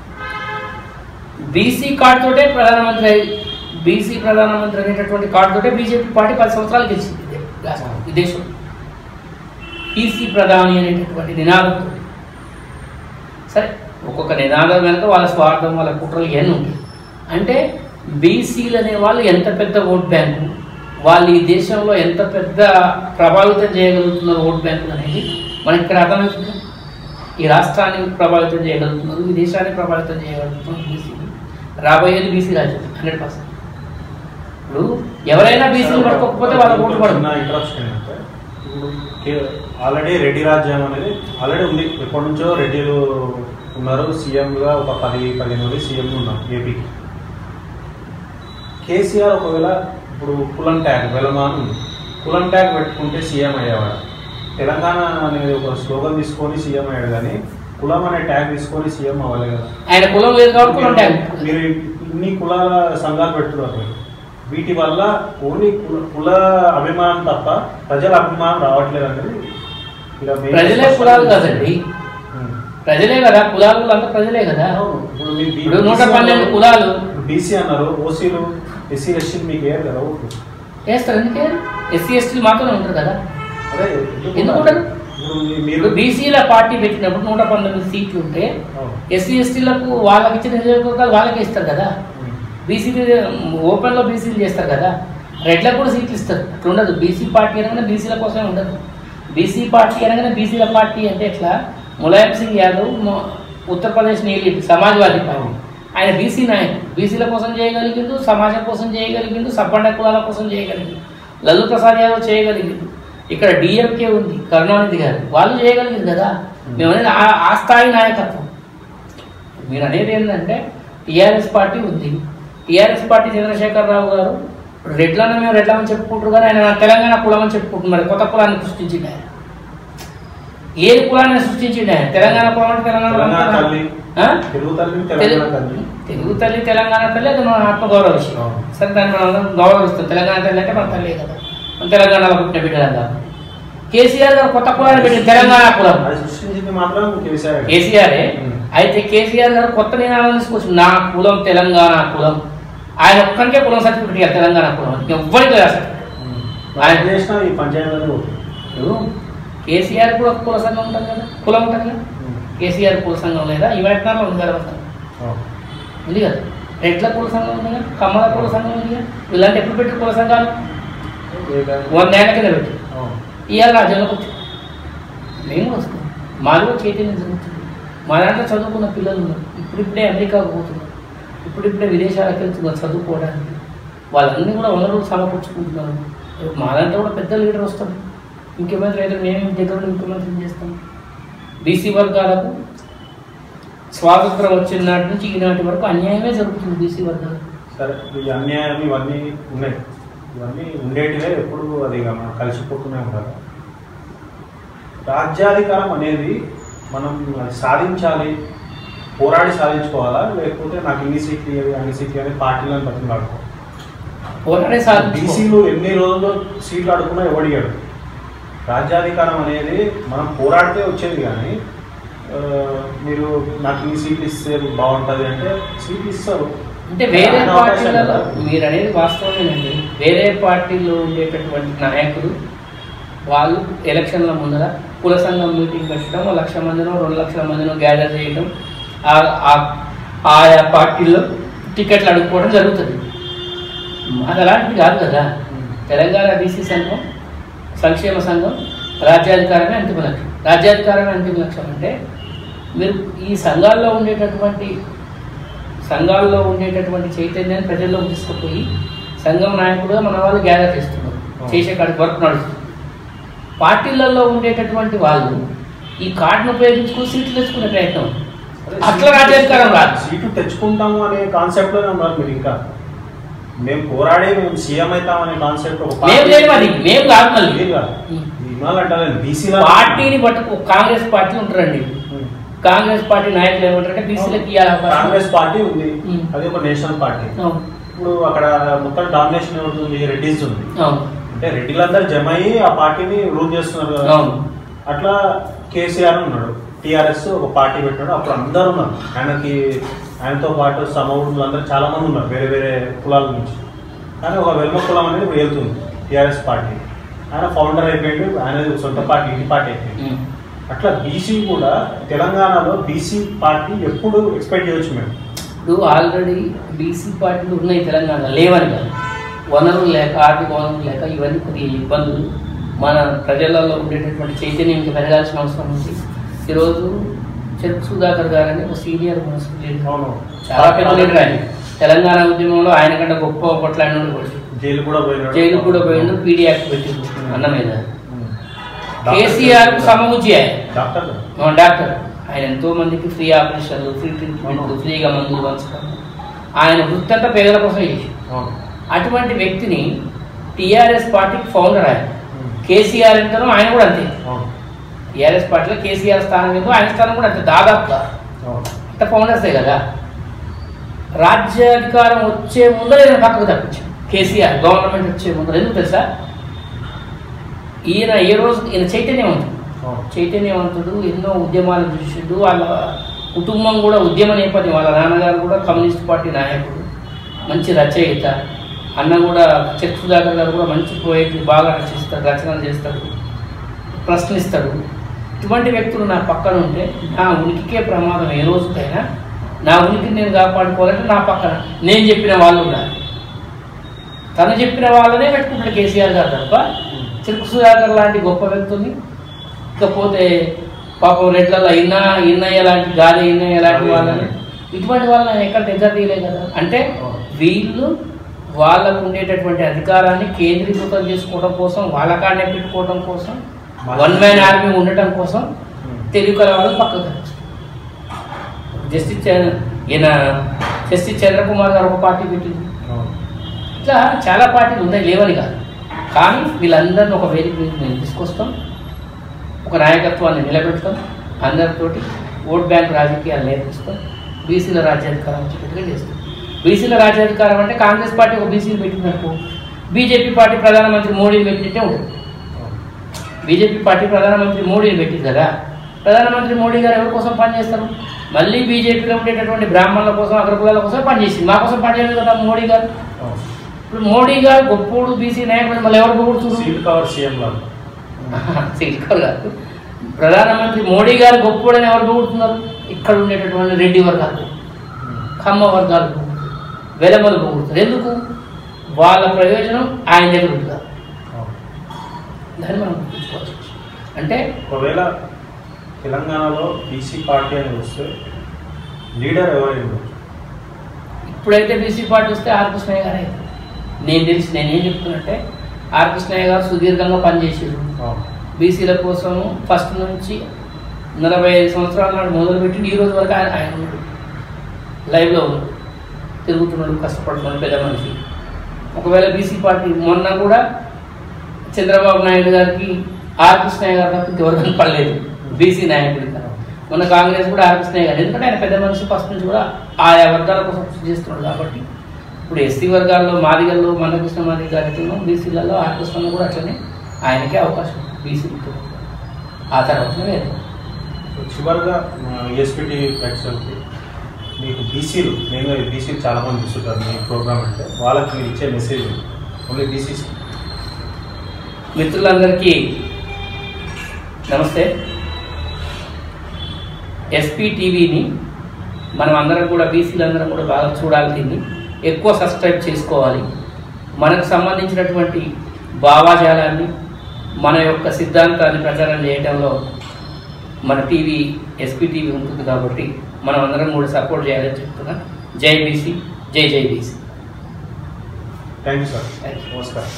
A: బీసీ కార్డు తోటే ప్రధానమంత్రి అయి బీసీ ప్రధానమంత్రి అనేటటువంటి కార్డు తోటే బీజేపీ పార్టీ పది సంవత్సరాలు గెలిచింది ఇదే రాష్ట్రం, ఈ దేశం బీసీ ప్రధాని అనేటటువంటి నినాదంతో సరే ఒక్కొక్క నినాదం వెనక వాళ్ళ స్వార్థం వాళ్ళ కుట్రలు ఇవన్నీ ఉంటాయి అంటే బీసీలు అనే వాళ్ళు ఎంత పెద్ద ఓట్ బ్యాంకు వాళ్ళు ఈ దేశంలో ఎంత పెద్ద ప్రభావితం చేయగలుగుతున్నారు ఓట్ బ్యాంకులు అనేది మనకి ఇక్కడ అర్థమవుతుంది ఈ రాష్ట్రాన్ని ప్రభావితం చేయగలుగుతున్నారు ఈ దేశాన్ని ప్రభావితం చేయగలుగుతున్నారు బీసీలు రాబోయేది బీసీ రాజ్యం హండ్రెడ్ పర్సెంట్ ఇప్పుడు ఎవరైనా బీసీలు పట్టుకోకపోతే వాళ్ళ ఓటు పడదు
B: చిన్న ఇంటరప్షన్ ఏంటంటే ఇప్పుడు కే- ఆల్రెడీ రెడ్డి రాజ్యం అనేది ఆల్రెడీ ఉంది ఎప్పటి నుంచో రెడ్డిలు ఉన్నారు సీఎంగా ఒక పది పదిహేను మంది సీఎంలు ఉన్నారు ఏపీకి కేసీఆర్ ఒకవేళ ఇప్పుడు కులం ట్యాగ్ వెలమాన్ ఉంది కులం ట్యాగ్ పెట్టుకుంటే సీఎం అయ్యేవాడు తెలంగాణ అనేది ఒక స్లోగన్ తీసుకొని సీఎం అయ్యాడు కానీ కులం అనే ట్యాగ్ తీసుకొని సీఎం అవ్వాలి కదా
A: ఆయన కులం లేదు కాబట్టి కులం ట్యాగ్
B: మీరు ఇన్ని కులాల సంఘాలు పెడుతున్నారు మీరు. వీటి వల్ల ఓన్లీ కుల కుల అభిమానం తప్ప ప్రజల అభిమానం రావట్లేదు అనేది ఇలా మేము
A: ప్రజలే కులాలు కాదండి
B: ఉం.
A: ప్రజలే కదా కులాలు అంతా ప్రజలే కదా
B: అవును. ఇప్పుడు మీరు బీ-
A: ఇప్పుడు నూట
B: బీసీ
A: పన్నెండు
B: అన్నారు,
A: కులాలు
B: బీసీ అన్నారు ఓసీలు ఎస్సీ ఎస్టీలు మీకు ఏం కదా ఓట్లు
A: వేస్తారు ఎందుకే ఎస్సీ ఎస్టీలు మాత్రమే ఉంటారు కదా
B: అదే
A: ఎందుకు ఉండరు?
B: ఇప్పుడు మీ- మీరు
A: ఇప్పుడు బీసీల పార్టీ పెట్టినప్పుడు నూట పంతొమ్మిది సీట్లు ఉంటే
B: అవును.
A: ఎస్సీ ఎస్టీలకు వాళ్ళకి ఇచ్చిన నియోజకవర్గాలు వాళ్ళకే ఇస్తారు కదా
B: ఉం.
A: బీసీ ఓపెన్లో బీసీలు చేస్తారు కదా రెడ్లకు కూడా సీట్లు ఇస్తారు అట్లా ఉండదు బీసీ పార్టీ అనగానే బీసీల కోసమే ఉండదు బీసీ పార్టీ అనగానే బీసీల పార్టీ అంటే ఎట్లా ములాయం సింగ్ యాదవ్ మొ- ఉత్తరప్రదేశ్ నీలి సమాజ్వాదీ పార్టీ ఆయన బీసీ నాయకుడు బీసీల కోసం చేయగలిగిండు సమాజం కోసం చేయగలిగిండు సబ్బండ కులాల కోసం చేయగలిగిండు లల్లు ప్రసాద్ యాదవ్ చేయగలిగిండు ఇక్కడ డిఎంకే ఉంది కరుణానిధి గారు వాళ్ళు చేయగలిగింది కదా మేము అనేది ఆ- ఆ స్థాయి నాయకత్వం మీరు అనేది ఏంటంటే టీఆర్ఎస్ పార్టీ ఉంది టీఆర్ఎస్ పార్టీ చంద్రశేఖరరావు గారు రెడ్లను మేము రెడ్లమని చెప్పుకుంటారు కానీ ఆయన తెలంగాణ కులం అని చెప్పుకుంటున్నారు కొత్త కులాన్ని సృష్టించింది ఆయన ఏ కులాన్ని సృష్టించింది ఆయన తెలంగాణ కులం అంటే తెలంగాణ కులం
B: తెలంగాణ
A: కదా?
B: తల్లి
A: ఆ?
B: తెలుగు తల్లి తెలంగాణ తల్లి
A: తెలుగు తల్లి తెలంగాణ తల్లి అది మన ఆత్మగౌరవ విషయం
B: అవును.
A: సరే దాన్ని మనం అందరం గౌరవిస్తాం తెలంగాణ తల్లి అంటే మన తల్లి కదా మన తెలంగాణలో పుట్టిన బిడ్డలంగా కేసీఆర్ గారు కొత్త కులాన్ని పెట్టింది తెలంగాణ కులం
B: అది సృష్టించింది మాత్రం కేసీఆర్
A: కేసీఆరే
B: ఉం.
A: అయితే కేసీఆర్ గారు కొత్త నినాదం తీసుకొచ్చి నా కులం తెలంగాణ కులం ఆయన ఒక్కరికే కులం సర్టిఫికెట్ ఇవ్వాలి తెలంగాణ కులం అని. ఎవ్వరికి లేదు అసలు
B: ఆయన చేసిన ఈ పంచాయతీలోనే పోతుంది
A: ఇప్పుడు కేసీఆర్ కూడా ఒక కుల సంఘం ఉంటుంది కదా కులం ఉంటుంది కదా కేసీఆర్ కుల సంఘం లేదా ఈ వెంటనే ఉంది కదా సంఘం ఉంది కదా రెడ్ల కుల సంఘం ఉంది కదా కమ్మల కుల సంఘం ఉంది కదా వీళ్ళంటే ఎప్పుడు పెట్టి కుల సంఘాలు వంద ఏళ్ళ కింద పెట్టి ఇవాళ రాజ్యంలోకి వచ్చాం మేము వస్తాం మాది కూడా చైతన్యం జరుగుతుంది మా దాంట్లో చదువుకున్న పిల్లలు ఉన్నారు ఇప్పుడిప్పుడే అమెరికాకు పోతున్నారు ఇప్పుడిప్పుడే విదేశాలకు వెళ్తున్నారు చదువుకోవడానికి వాళ్ళన్నీ కూడా వనరులు సమకూర్చుకుంటున్నారు రేపు మా దాంట్లో కూడా పెద్ద లీడర్ వస్తాడు ముఖ్యమంత్రి అయితే మేము దగ్గర ఉండి ముఖ్యమంత్రిని చేస్తాం బీసీ వర్గాలకు స్వాతంత్రం వచ్చిన నాటి నుంచి ఈనాటి వరకు అన్యాయమే జరుగుతుంది బీసీ వర్గాలకు
B: సరే ఈ అన్యాయం ఇవన్నీ ఉన్నాయి ఇవన్నీ ఉండేటివే ఎప్పుడు అది ఇక మనం కలిసిపోతూనే ఉండాలి రాజ్యాధికారం అనేది మనం అది సాధించాలి పోరాడి సాధించుకోవాలా లేకపోతే నాకు ఇన్ని సీట్లు ఇవ్వాలి అన్ని సీట్లు అని పార్టీలను బతిలాడుకో
A: పోరాడే సాధించుకో
B: బీసీలు ఎన్ని రోజుల్లో సీట్లు అడుగున్నా ఎవడిగాడు రాజ్యాధికారం అనేది మనం పోరాడితే వచ్చేది కానీ ఆ, మీరు నాకు ఈ సీట్లు ఇస్తే బాగుంటుంది అంటే సీట్లు ఇస్తారు
A: అంటే వేరే
B: ఆయన అవకాశం
A: పార్టీలలో
B: కదా.
A: మీరు అనేది వాస్తవమేనండి వేరే పార్టీలో ఉండేటటువంటి నాయకులు వాళ్ళు ఎలక్షన్ల ముందర కుల సంఘం మీటింగ్ పెట్టడం ఓ లక్ష మందినో రెండు లక్షల మందినో గ్యాదర్ చేయడం ఆ- ఆ- ఆయా పార్టీల్లో టికెట్లు అడుక్కోవడం జరుగుతుంది అది అలాంటిది కాదు కదా తెలంగాణ బీసీ సంఘం సంక్షేమ సంఘం రాజ్యాధికారమే అంతిమ లక్ష్యం రాజ్యాధికారమే అంతిమ లక్ష్యం అంటే మీరు ఈ సంఘాల్లో ఉండేటటువంటి సంఘాల్లో ఉండేటటువంటి చైతన్యాన్ని ప్రజల్లోకి తీసుకుపోయి సంఘం నాయకుడుగా మన వాళ్ళు గ్యాదర్ చేస్తున్నారు చేసే కాడికి వర్క్ నడుస్తుంది పార్టీలలో ఉండేటటువంటి వాళ్ళు ఈ కార్డును ఉపయోగించుకుని సీట్లు తెచ్చుకునే ప్రయత్నం అట్లా రాజ్యాధికారం రాదు
B: సీటు తెచ్చుకుంటాము అనే కాన్సెప్ట్ లోనే ఉన్నారు మీరు ఇంకా మేము పోరాడే మేము సీఎం అవుతాం అనే కాన్సెప్ట్ ఒక
A: మేము లేము అది మేము కాదు మళ్ళీ
B: మీరు కాదు. ఇవాళ బీసీల
A: పార్టీని పట్టుకు కాంగ్రెస్ పార్టీ ఉంటారండి కాంగ్రెస్ పార్టీ నాయకులు ఏమంటారంటే బీసీలకు ఇవ్వాలి అవకాశం
B: కాంగ్రెస్ పార్టీ ఉంది
A: ఉమ్.
B: అది ఒక నేషనల్ పార్టీ
A: అవును
B: ఇప్పుడు అక్కడ మొత్తం డామినేషన్ ఎవరుంది రెడ్డిస్ ఉంది
A: అవును
B: అంటే రెడ్డిలందరూ జమ అయ్యి ఆ పార్టీని రూల్ చేస్తున్నారు కదా
A: అవును
B: అట్లా కేసీఆర్ ఉన్నాడు టీఆర్ఎస్ ఒక పార్టీ పెట్టాడు అప్పుడు అందరూ ఉన్నారు ఆయనకి ఆయనతో పాటు సమూహులు అందరూ చాలా మంది ఉన్నారు వేరే వేరే కులాల నుంచి కానీ ఒక వెల్మ కులం అనేది వెళ్తుంది టీఆర్ఎస్ పార్టీ ఆయన ఫౌండర్ అయిపోయిండు ఆయన సొంత పార్టీ ఇంటి పార్టీ అయిపోయింది
A: ఉమ్.
B: అట్లా బీసీ కూడా తెలంగాణలో బీసీ పార్టీ ఎప్పుడు ఎక్స్పెక్ట్ చేయొచ్చు మేము
A: ఇప్పుడు ఆల్రెడీ బీసీ పార్టీలు ఉన్నాయి తెలంగాణ లేవని కాదు వనరులు లేక ఆర్థిక వనరులు లేక ఇవన్నీ కొద్దిగా ఇబ్బందులు మన ప్రజలలో ఉండేటటువంటి చైతన్యం ఇంకా పెరగాల్సిన అవసరం ఉంది ఈరోజు చెరుకు సుధాకర్ గారు అని ఒక సీనియర్ మున్సిపల్ లీడర్
B: అవును
A: చాలా పెద్ద లీడర్ ఆయన తెలంగాణ ఉద్యమంలో ఆయన కంటే గొప్ప కొట్లాడినోడు కూడా
B: జైలు కూడా పోయినాడు
A: జైలు కూడా పోయిండు పీడీ యాక్ట్ పెట్టిండు అన్న మీద
B: ఉమ్.
A: కేసీఆర్ కు సమబుద్ధి ఆయన
B: డాక్టర్ కదా?
A: మా డాక్టర్ ఆయన ఎంతో మందికి ఫ్రీ ఆపరేషన్లు ఫ్రీ ట్రీట్మెంట్లు ఫ్రీగా మందులు పంచడం ఆయన వృత్తి అంతా పేదల కోసం చేసి
B: అవును
A: అటువంటి వ్యక్తిని టీఆర్ఎస్ పార్టీకి ఫౌండర్ ఆయన
B: ఉమ్.
A: కేసీఆర్ ఎంతనో ఆయన కూడా అంతే
B: అవును
A: టీఆర్ఎస్ పార్టీలో కేసీఆర్ స్థానం ఏందో ఆయన స్థానం కూడా అంతే దాదాపుగా
B: అవును
A: అంత ఫౌండర్సే కదా రాజ్యాధికారం వచ్చే ముందర నేను పక్కకు తప్పించాను కేసీఆర్ గవర్నమెంట్ వచ్చే ముందర ఎందుకు తెలుసా ఈయన ఏ రోజు ఈయన చైతన్యవంతుడు
B: అవును
A: చైతన్యవంతుడు ఎన్నో ఉద్యమాలు చూసిండు వాళ్ళ కుటుంబం కూడా ఉద్యమ నేపథ్యం వాళ్ళ నాన్నగారు కూడా కమ్యూనిస్ట్ పార్టీ నాయకుడు మంచి రచయిత అన్న కూడా చెక్ సుధాకర్ గారు కూడా మంచి పోయిట్రీ బాగా రచిస్తాడు రచనలు చేస్తాడు ప్రశ్నిస్తాడు ఇటువంటి వ్యక్తులు నా పక్కన ఉంటే నా ఉనికికే ప్రమాదం ఏ రోజుకైనా నా ఉనికిని నేను కాపాడుకోవాలంటే నా పక్కన నేను చెప్పిన వాళ్ళు ఉండాలి తను చెప్పిన వాళ్ళనే పెట్టుకుంటాడు కేసీఆర్ గారు తప్ప చిరుకు సుధాకర్ లాంటి గొప్ప వ్యక్తుల్ని ఇకపోతే పాపం రెడ్లలో ఇన్న ఇన్నయ్య లాంటి గాలి ఇన్నయ్య లాంటి వాళ్ళని ఇటువంటి వాళ్ళని ఆయన ఎక్కడ దగ్గర తీయలే కదా అంటే వీళ్ళు వాళ్ళకు ఉండేటటువంటి అధికారాన్ని కేంద్రీకృతం చేసుకోవడం కోసం వాళ్ళ కాడనే పెట్టుకోవడం కోసం వన్ మ్యాన్ ఆర్మీ ఉండటం కోసం
B: ఉమ్.
A: తెలుగు కల వాళ్ళు పక్కకు తగ్గిస్తారు జస్టిస్ చంద్ర ఈయన జస్టిస్ చంద్రకుమార్ గారు ఒక పార్టీ పెట్టింది
B: అవును
A: ఇట్లా చాలా పార్టీలు ఉన్నాయి లేవని కాదు కానీ వీళ్ళందరిని ఒక వేదిక మీద మేము తీసుకొస్తాం ఒక నాయకత్వాన్ని నిలబెడతాం అందరితోటి ఓట్ బ్యాంక్ రాజకీయాలు నేర్పిస్తాం బీసీల రాజ్యాధికారం వచ్చేటట్టుగా చేస్తాం బీసీల రాజ్యాధికారం అంటే కాంగ్రెస్ పార్టీ ఒక బీసీని పెట్టిందనుకో బీజేపీ పార్టీ ప్రధానమంత్రి మోడీని పెట్టినట్టే ఉంటుంది
B: అవును
A: బీజేపీ పార్టీ ప్రధానమంత్రి మోడీని పెట్టింది కదా ప్రధానమంత్రి మోడీ గారు ఎవరి కోసం పనిచేస్తారు మళ్ళీ బీజేపీలో ఉండేటటువంటి బ్రాహ్మణుల కోసం అగ్రకులాల కోసం పనిచేసింది మా కోసం పనిచేయలేదు కదా మోడీ గారు
B: అవును
A: ఇప్పుడు మోడీ గారు గొప్పోడు బీసీ నాయకుడు మళ్ళీ ఎవరు పొగుడుతున్నారు
B: సీట్ కవర్ సీఎం లాగా
A: శ్రీకర్ గారు ప్రధానమంత్రి మోడీ గారు గొప్పోడని ఎవరు పొగుడుతున్నారు ఇక్కడ ఉండేటటువంటి రెడ్డి వర్గాలు
B: ఉమ్.
A: కమ్మ వర్గాలు పొగుడుతారు వెలమలు పొగుడుతారు ఎందుకు వాళ్ళ ప్రయోజనం ఆయన దగ్గర ఉంటుంది కదా.
B: అవును
A: దాన్ని మనం గుర్తుంచుకోవచ్చు అంటే
B: ఒకవేళ తెలంగాణలో బీసీ పార్టీ అని వస్తే లీడర్ ఎవరైనా ఉండొచ్చు.
A: ఇప్పుడైతే బీసీ పార్టీ వస్తే ఆర్ కృష్ణయ్య గారే నేను తెలిసి నేనేం చెప్తున్నట్టే ఆర్ కృష్ణయ్య గారు సుదీర్ఘంగా పనిచేసారు
B: అవును
A: బీసీల కోసం ఫస్ట్ నుంచి నలభై ఐదు సంవత్సరాల నాడు మొదలుపెట్టి ఈ రోజు వరకు ఆయన ఆయన ఉన్నాడు లైవ్లో ఉన్నాడు తిరుగుతున్నాడు కష్టపడుతున్నాడు పెద్ద మనిషి ఒకవేళ బీసీ పార్టీ మొన్న కూడా చంద్రబాబు నాయుడు గారికి ఆర్ కృష్ణయ్య గారు తప్ప ఇంకెవరు కనపడలేదు బీసీ నాయకుడి కదా మొన్న కాంగ్రెస్ కూడా ఆర్ కృష్ణయ్య గారు ఎందుకంటే ఆయన పెద్ద మనిషి ఫస్ట్ నుంచి కూడా ఆయా వర్గాల కోసం కృషి చేస్తున్నాడు కాబట్టి ఇప్పుడు ఎస్సీ వర్గాల్లో మాదిగల్లో మందకృష్ణ మాదిగ గారికి బీసీలలో ఆర్ కృష్ణ కూడా అట్లనే ఆయనకే అవకాశం బీసీ ఆ తర్వాత వేరే
B: సో చివరిగా ఎస్పీటీ ప్రేక్షకులకి మీకు బీసీలు మెయిన్గా బీసీలు చాలా మంది చూస్తుంటారు మీ ప్రోగ్రామ్ అంటే వాళ్ళకి మీరు ఇచ్చే మెసేజ్ ఓన్లీ బీసీస్
A: మిత్రులందరికీ నమస్తే ఎస్పీ టీవీని మనం అందరం కూడా బీసీలు అందరం కూడా బాగా చూడాలి దీన్ని ఎక్కువ సబ్స్క్రైబ్ చేసుకోవాలి మనకు సంబంధించినటువంటి భావాజాలాన్ని మన యొక్క సిద్ధాంతాన్ని ప్రచారం చేయడంలో మన టీవీ ఎస్పీ టీవీ ఉంటుంది కాబట్టి మనం అందరం కూడా సపోర్ట్ చేయాలని చెప్తున్నా జై బీసీ జై జై BC
B: thank you sir
A: Thank you.
B: నమస్కారం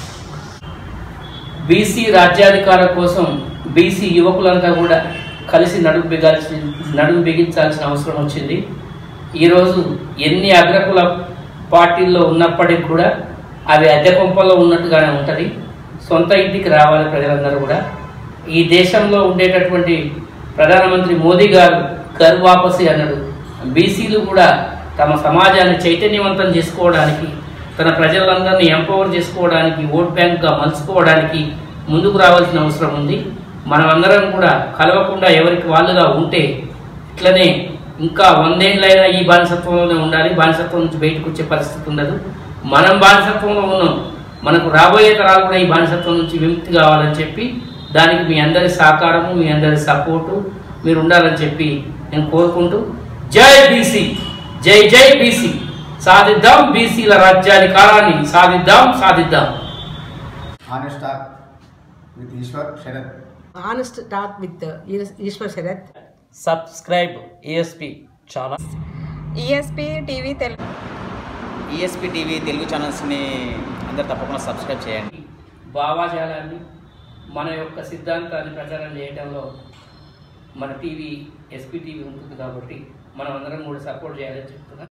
A: బీసీ రాజ్యాధికారం కోసం బీసీ యువకులంతా కూడా కలిసి నడుము బిగాల్సి నడుము బిగించాల్సిన అవసరం వచ్చింది ఈరోజు ఎన్ని అగ్రకుల పార్టీల్లో ఉన్నప్పటికీ కూడా అవి అద్దె కొంపల్లో ఉన్నట్టుగానే ఉంటుంది సొంత ఇంటికి రావాలి ప్రజలందరూ కూడా ఈ దేశంలో ఉండేటటువంటి ప్రధానమంత్రి మోదీ గారు కర్ వాపసి అన్నాడు బీసీలు కూడా తమ సమాజాన్ని చైతన్యవంతం చేసుకోవడానికి తన ప్రజలందరినీ ఎంపవర్ చేసుకోవడానికి ఓట్ బ్యాంక్గా మలుచుకోవడానికి ముందుకు రావాల్సిన అవసరం ఉంది మనమందరం కూడా కలవకుండా ఎవరికి వాళ్ళుగా ఉంటే ఇట్లనే ఇంకా వందేళ్ళైనా ఈ బానిసత్వంలోనే ఉండాలి బానిసత్వం నుంచి బయటకు వచ్చే పరిస్థితి ఉండదు మనం బానిసత్వంలో ఉన్నాం మనకు రాబోయే తరాలు కూడా ఈ బానిసత్వం నుంచి విముక్తి కావాలని చెప్పి దానికి మీ అందరి సహకారము మీ అందరి సపోర్టు మీరు ఉండాలని చెప్పి నేను కోరుకుంటూ జై బీసీ జై జై బీసీ సాధిద్దాం బీసీల రాజ్యాధికారాన్ని సాధిద్దాం సాధిద్దాం
C: honest talk with Ishwar Sharad.
D: honest talk with uh, Is- Ishwar Sharath.
A: Subscribe ASP చాలా
E: ESP TV Telugu
F: ESP TV Telugu ఛానల్స్ని అందరు తప్పకుండా సబ్స్క్రైబ్ చేయండి
A: భావాజాలాన్ని మన యొక్క సిద్ధాంతాన్ని ప్రచారం చేయడంలో మన టీవీ ఎస్పీ టీవీ ఉంటుంది కాబట్టి మనం అందరం కూడా సపోర్ట్ చేయాలని చెప్తున్నాం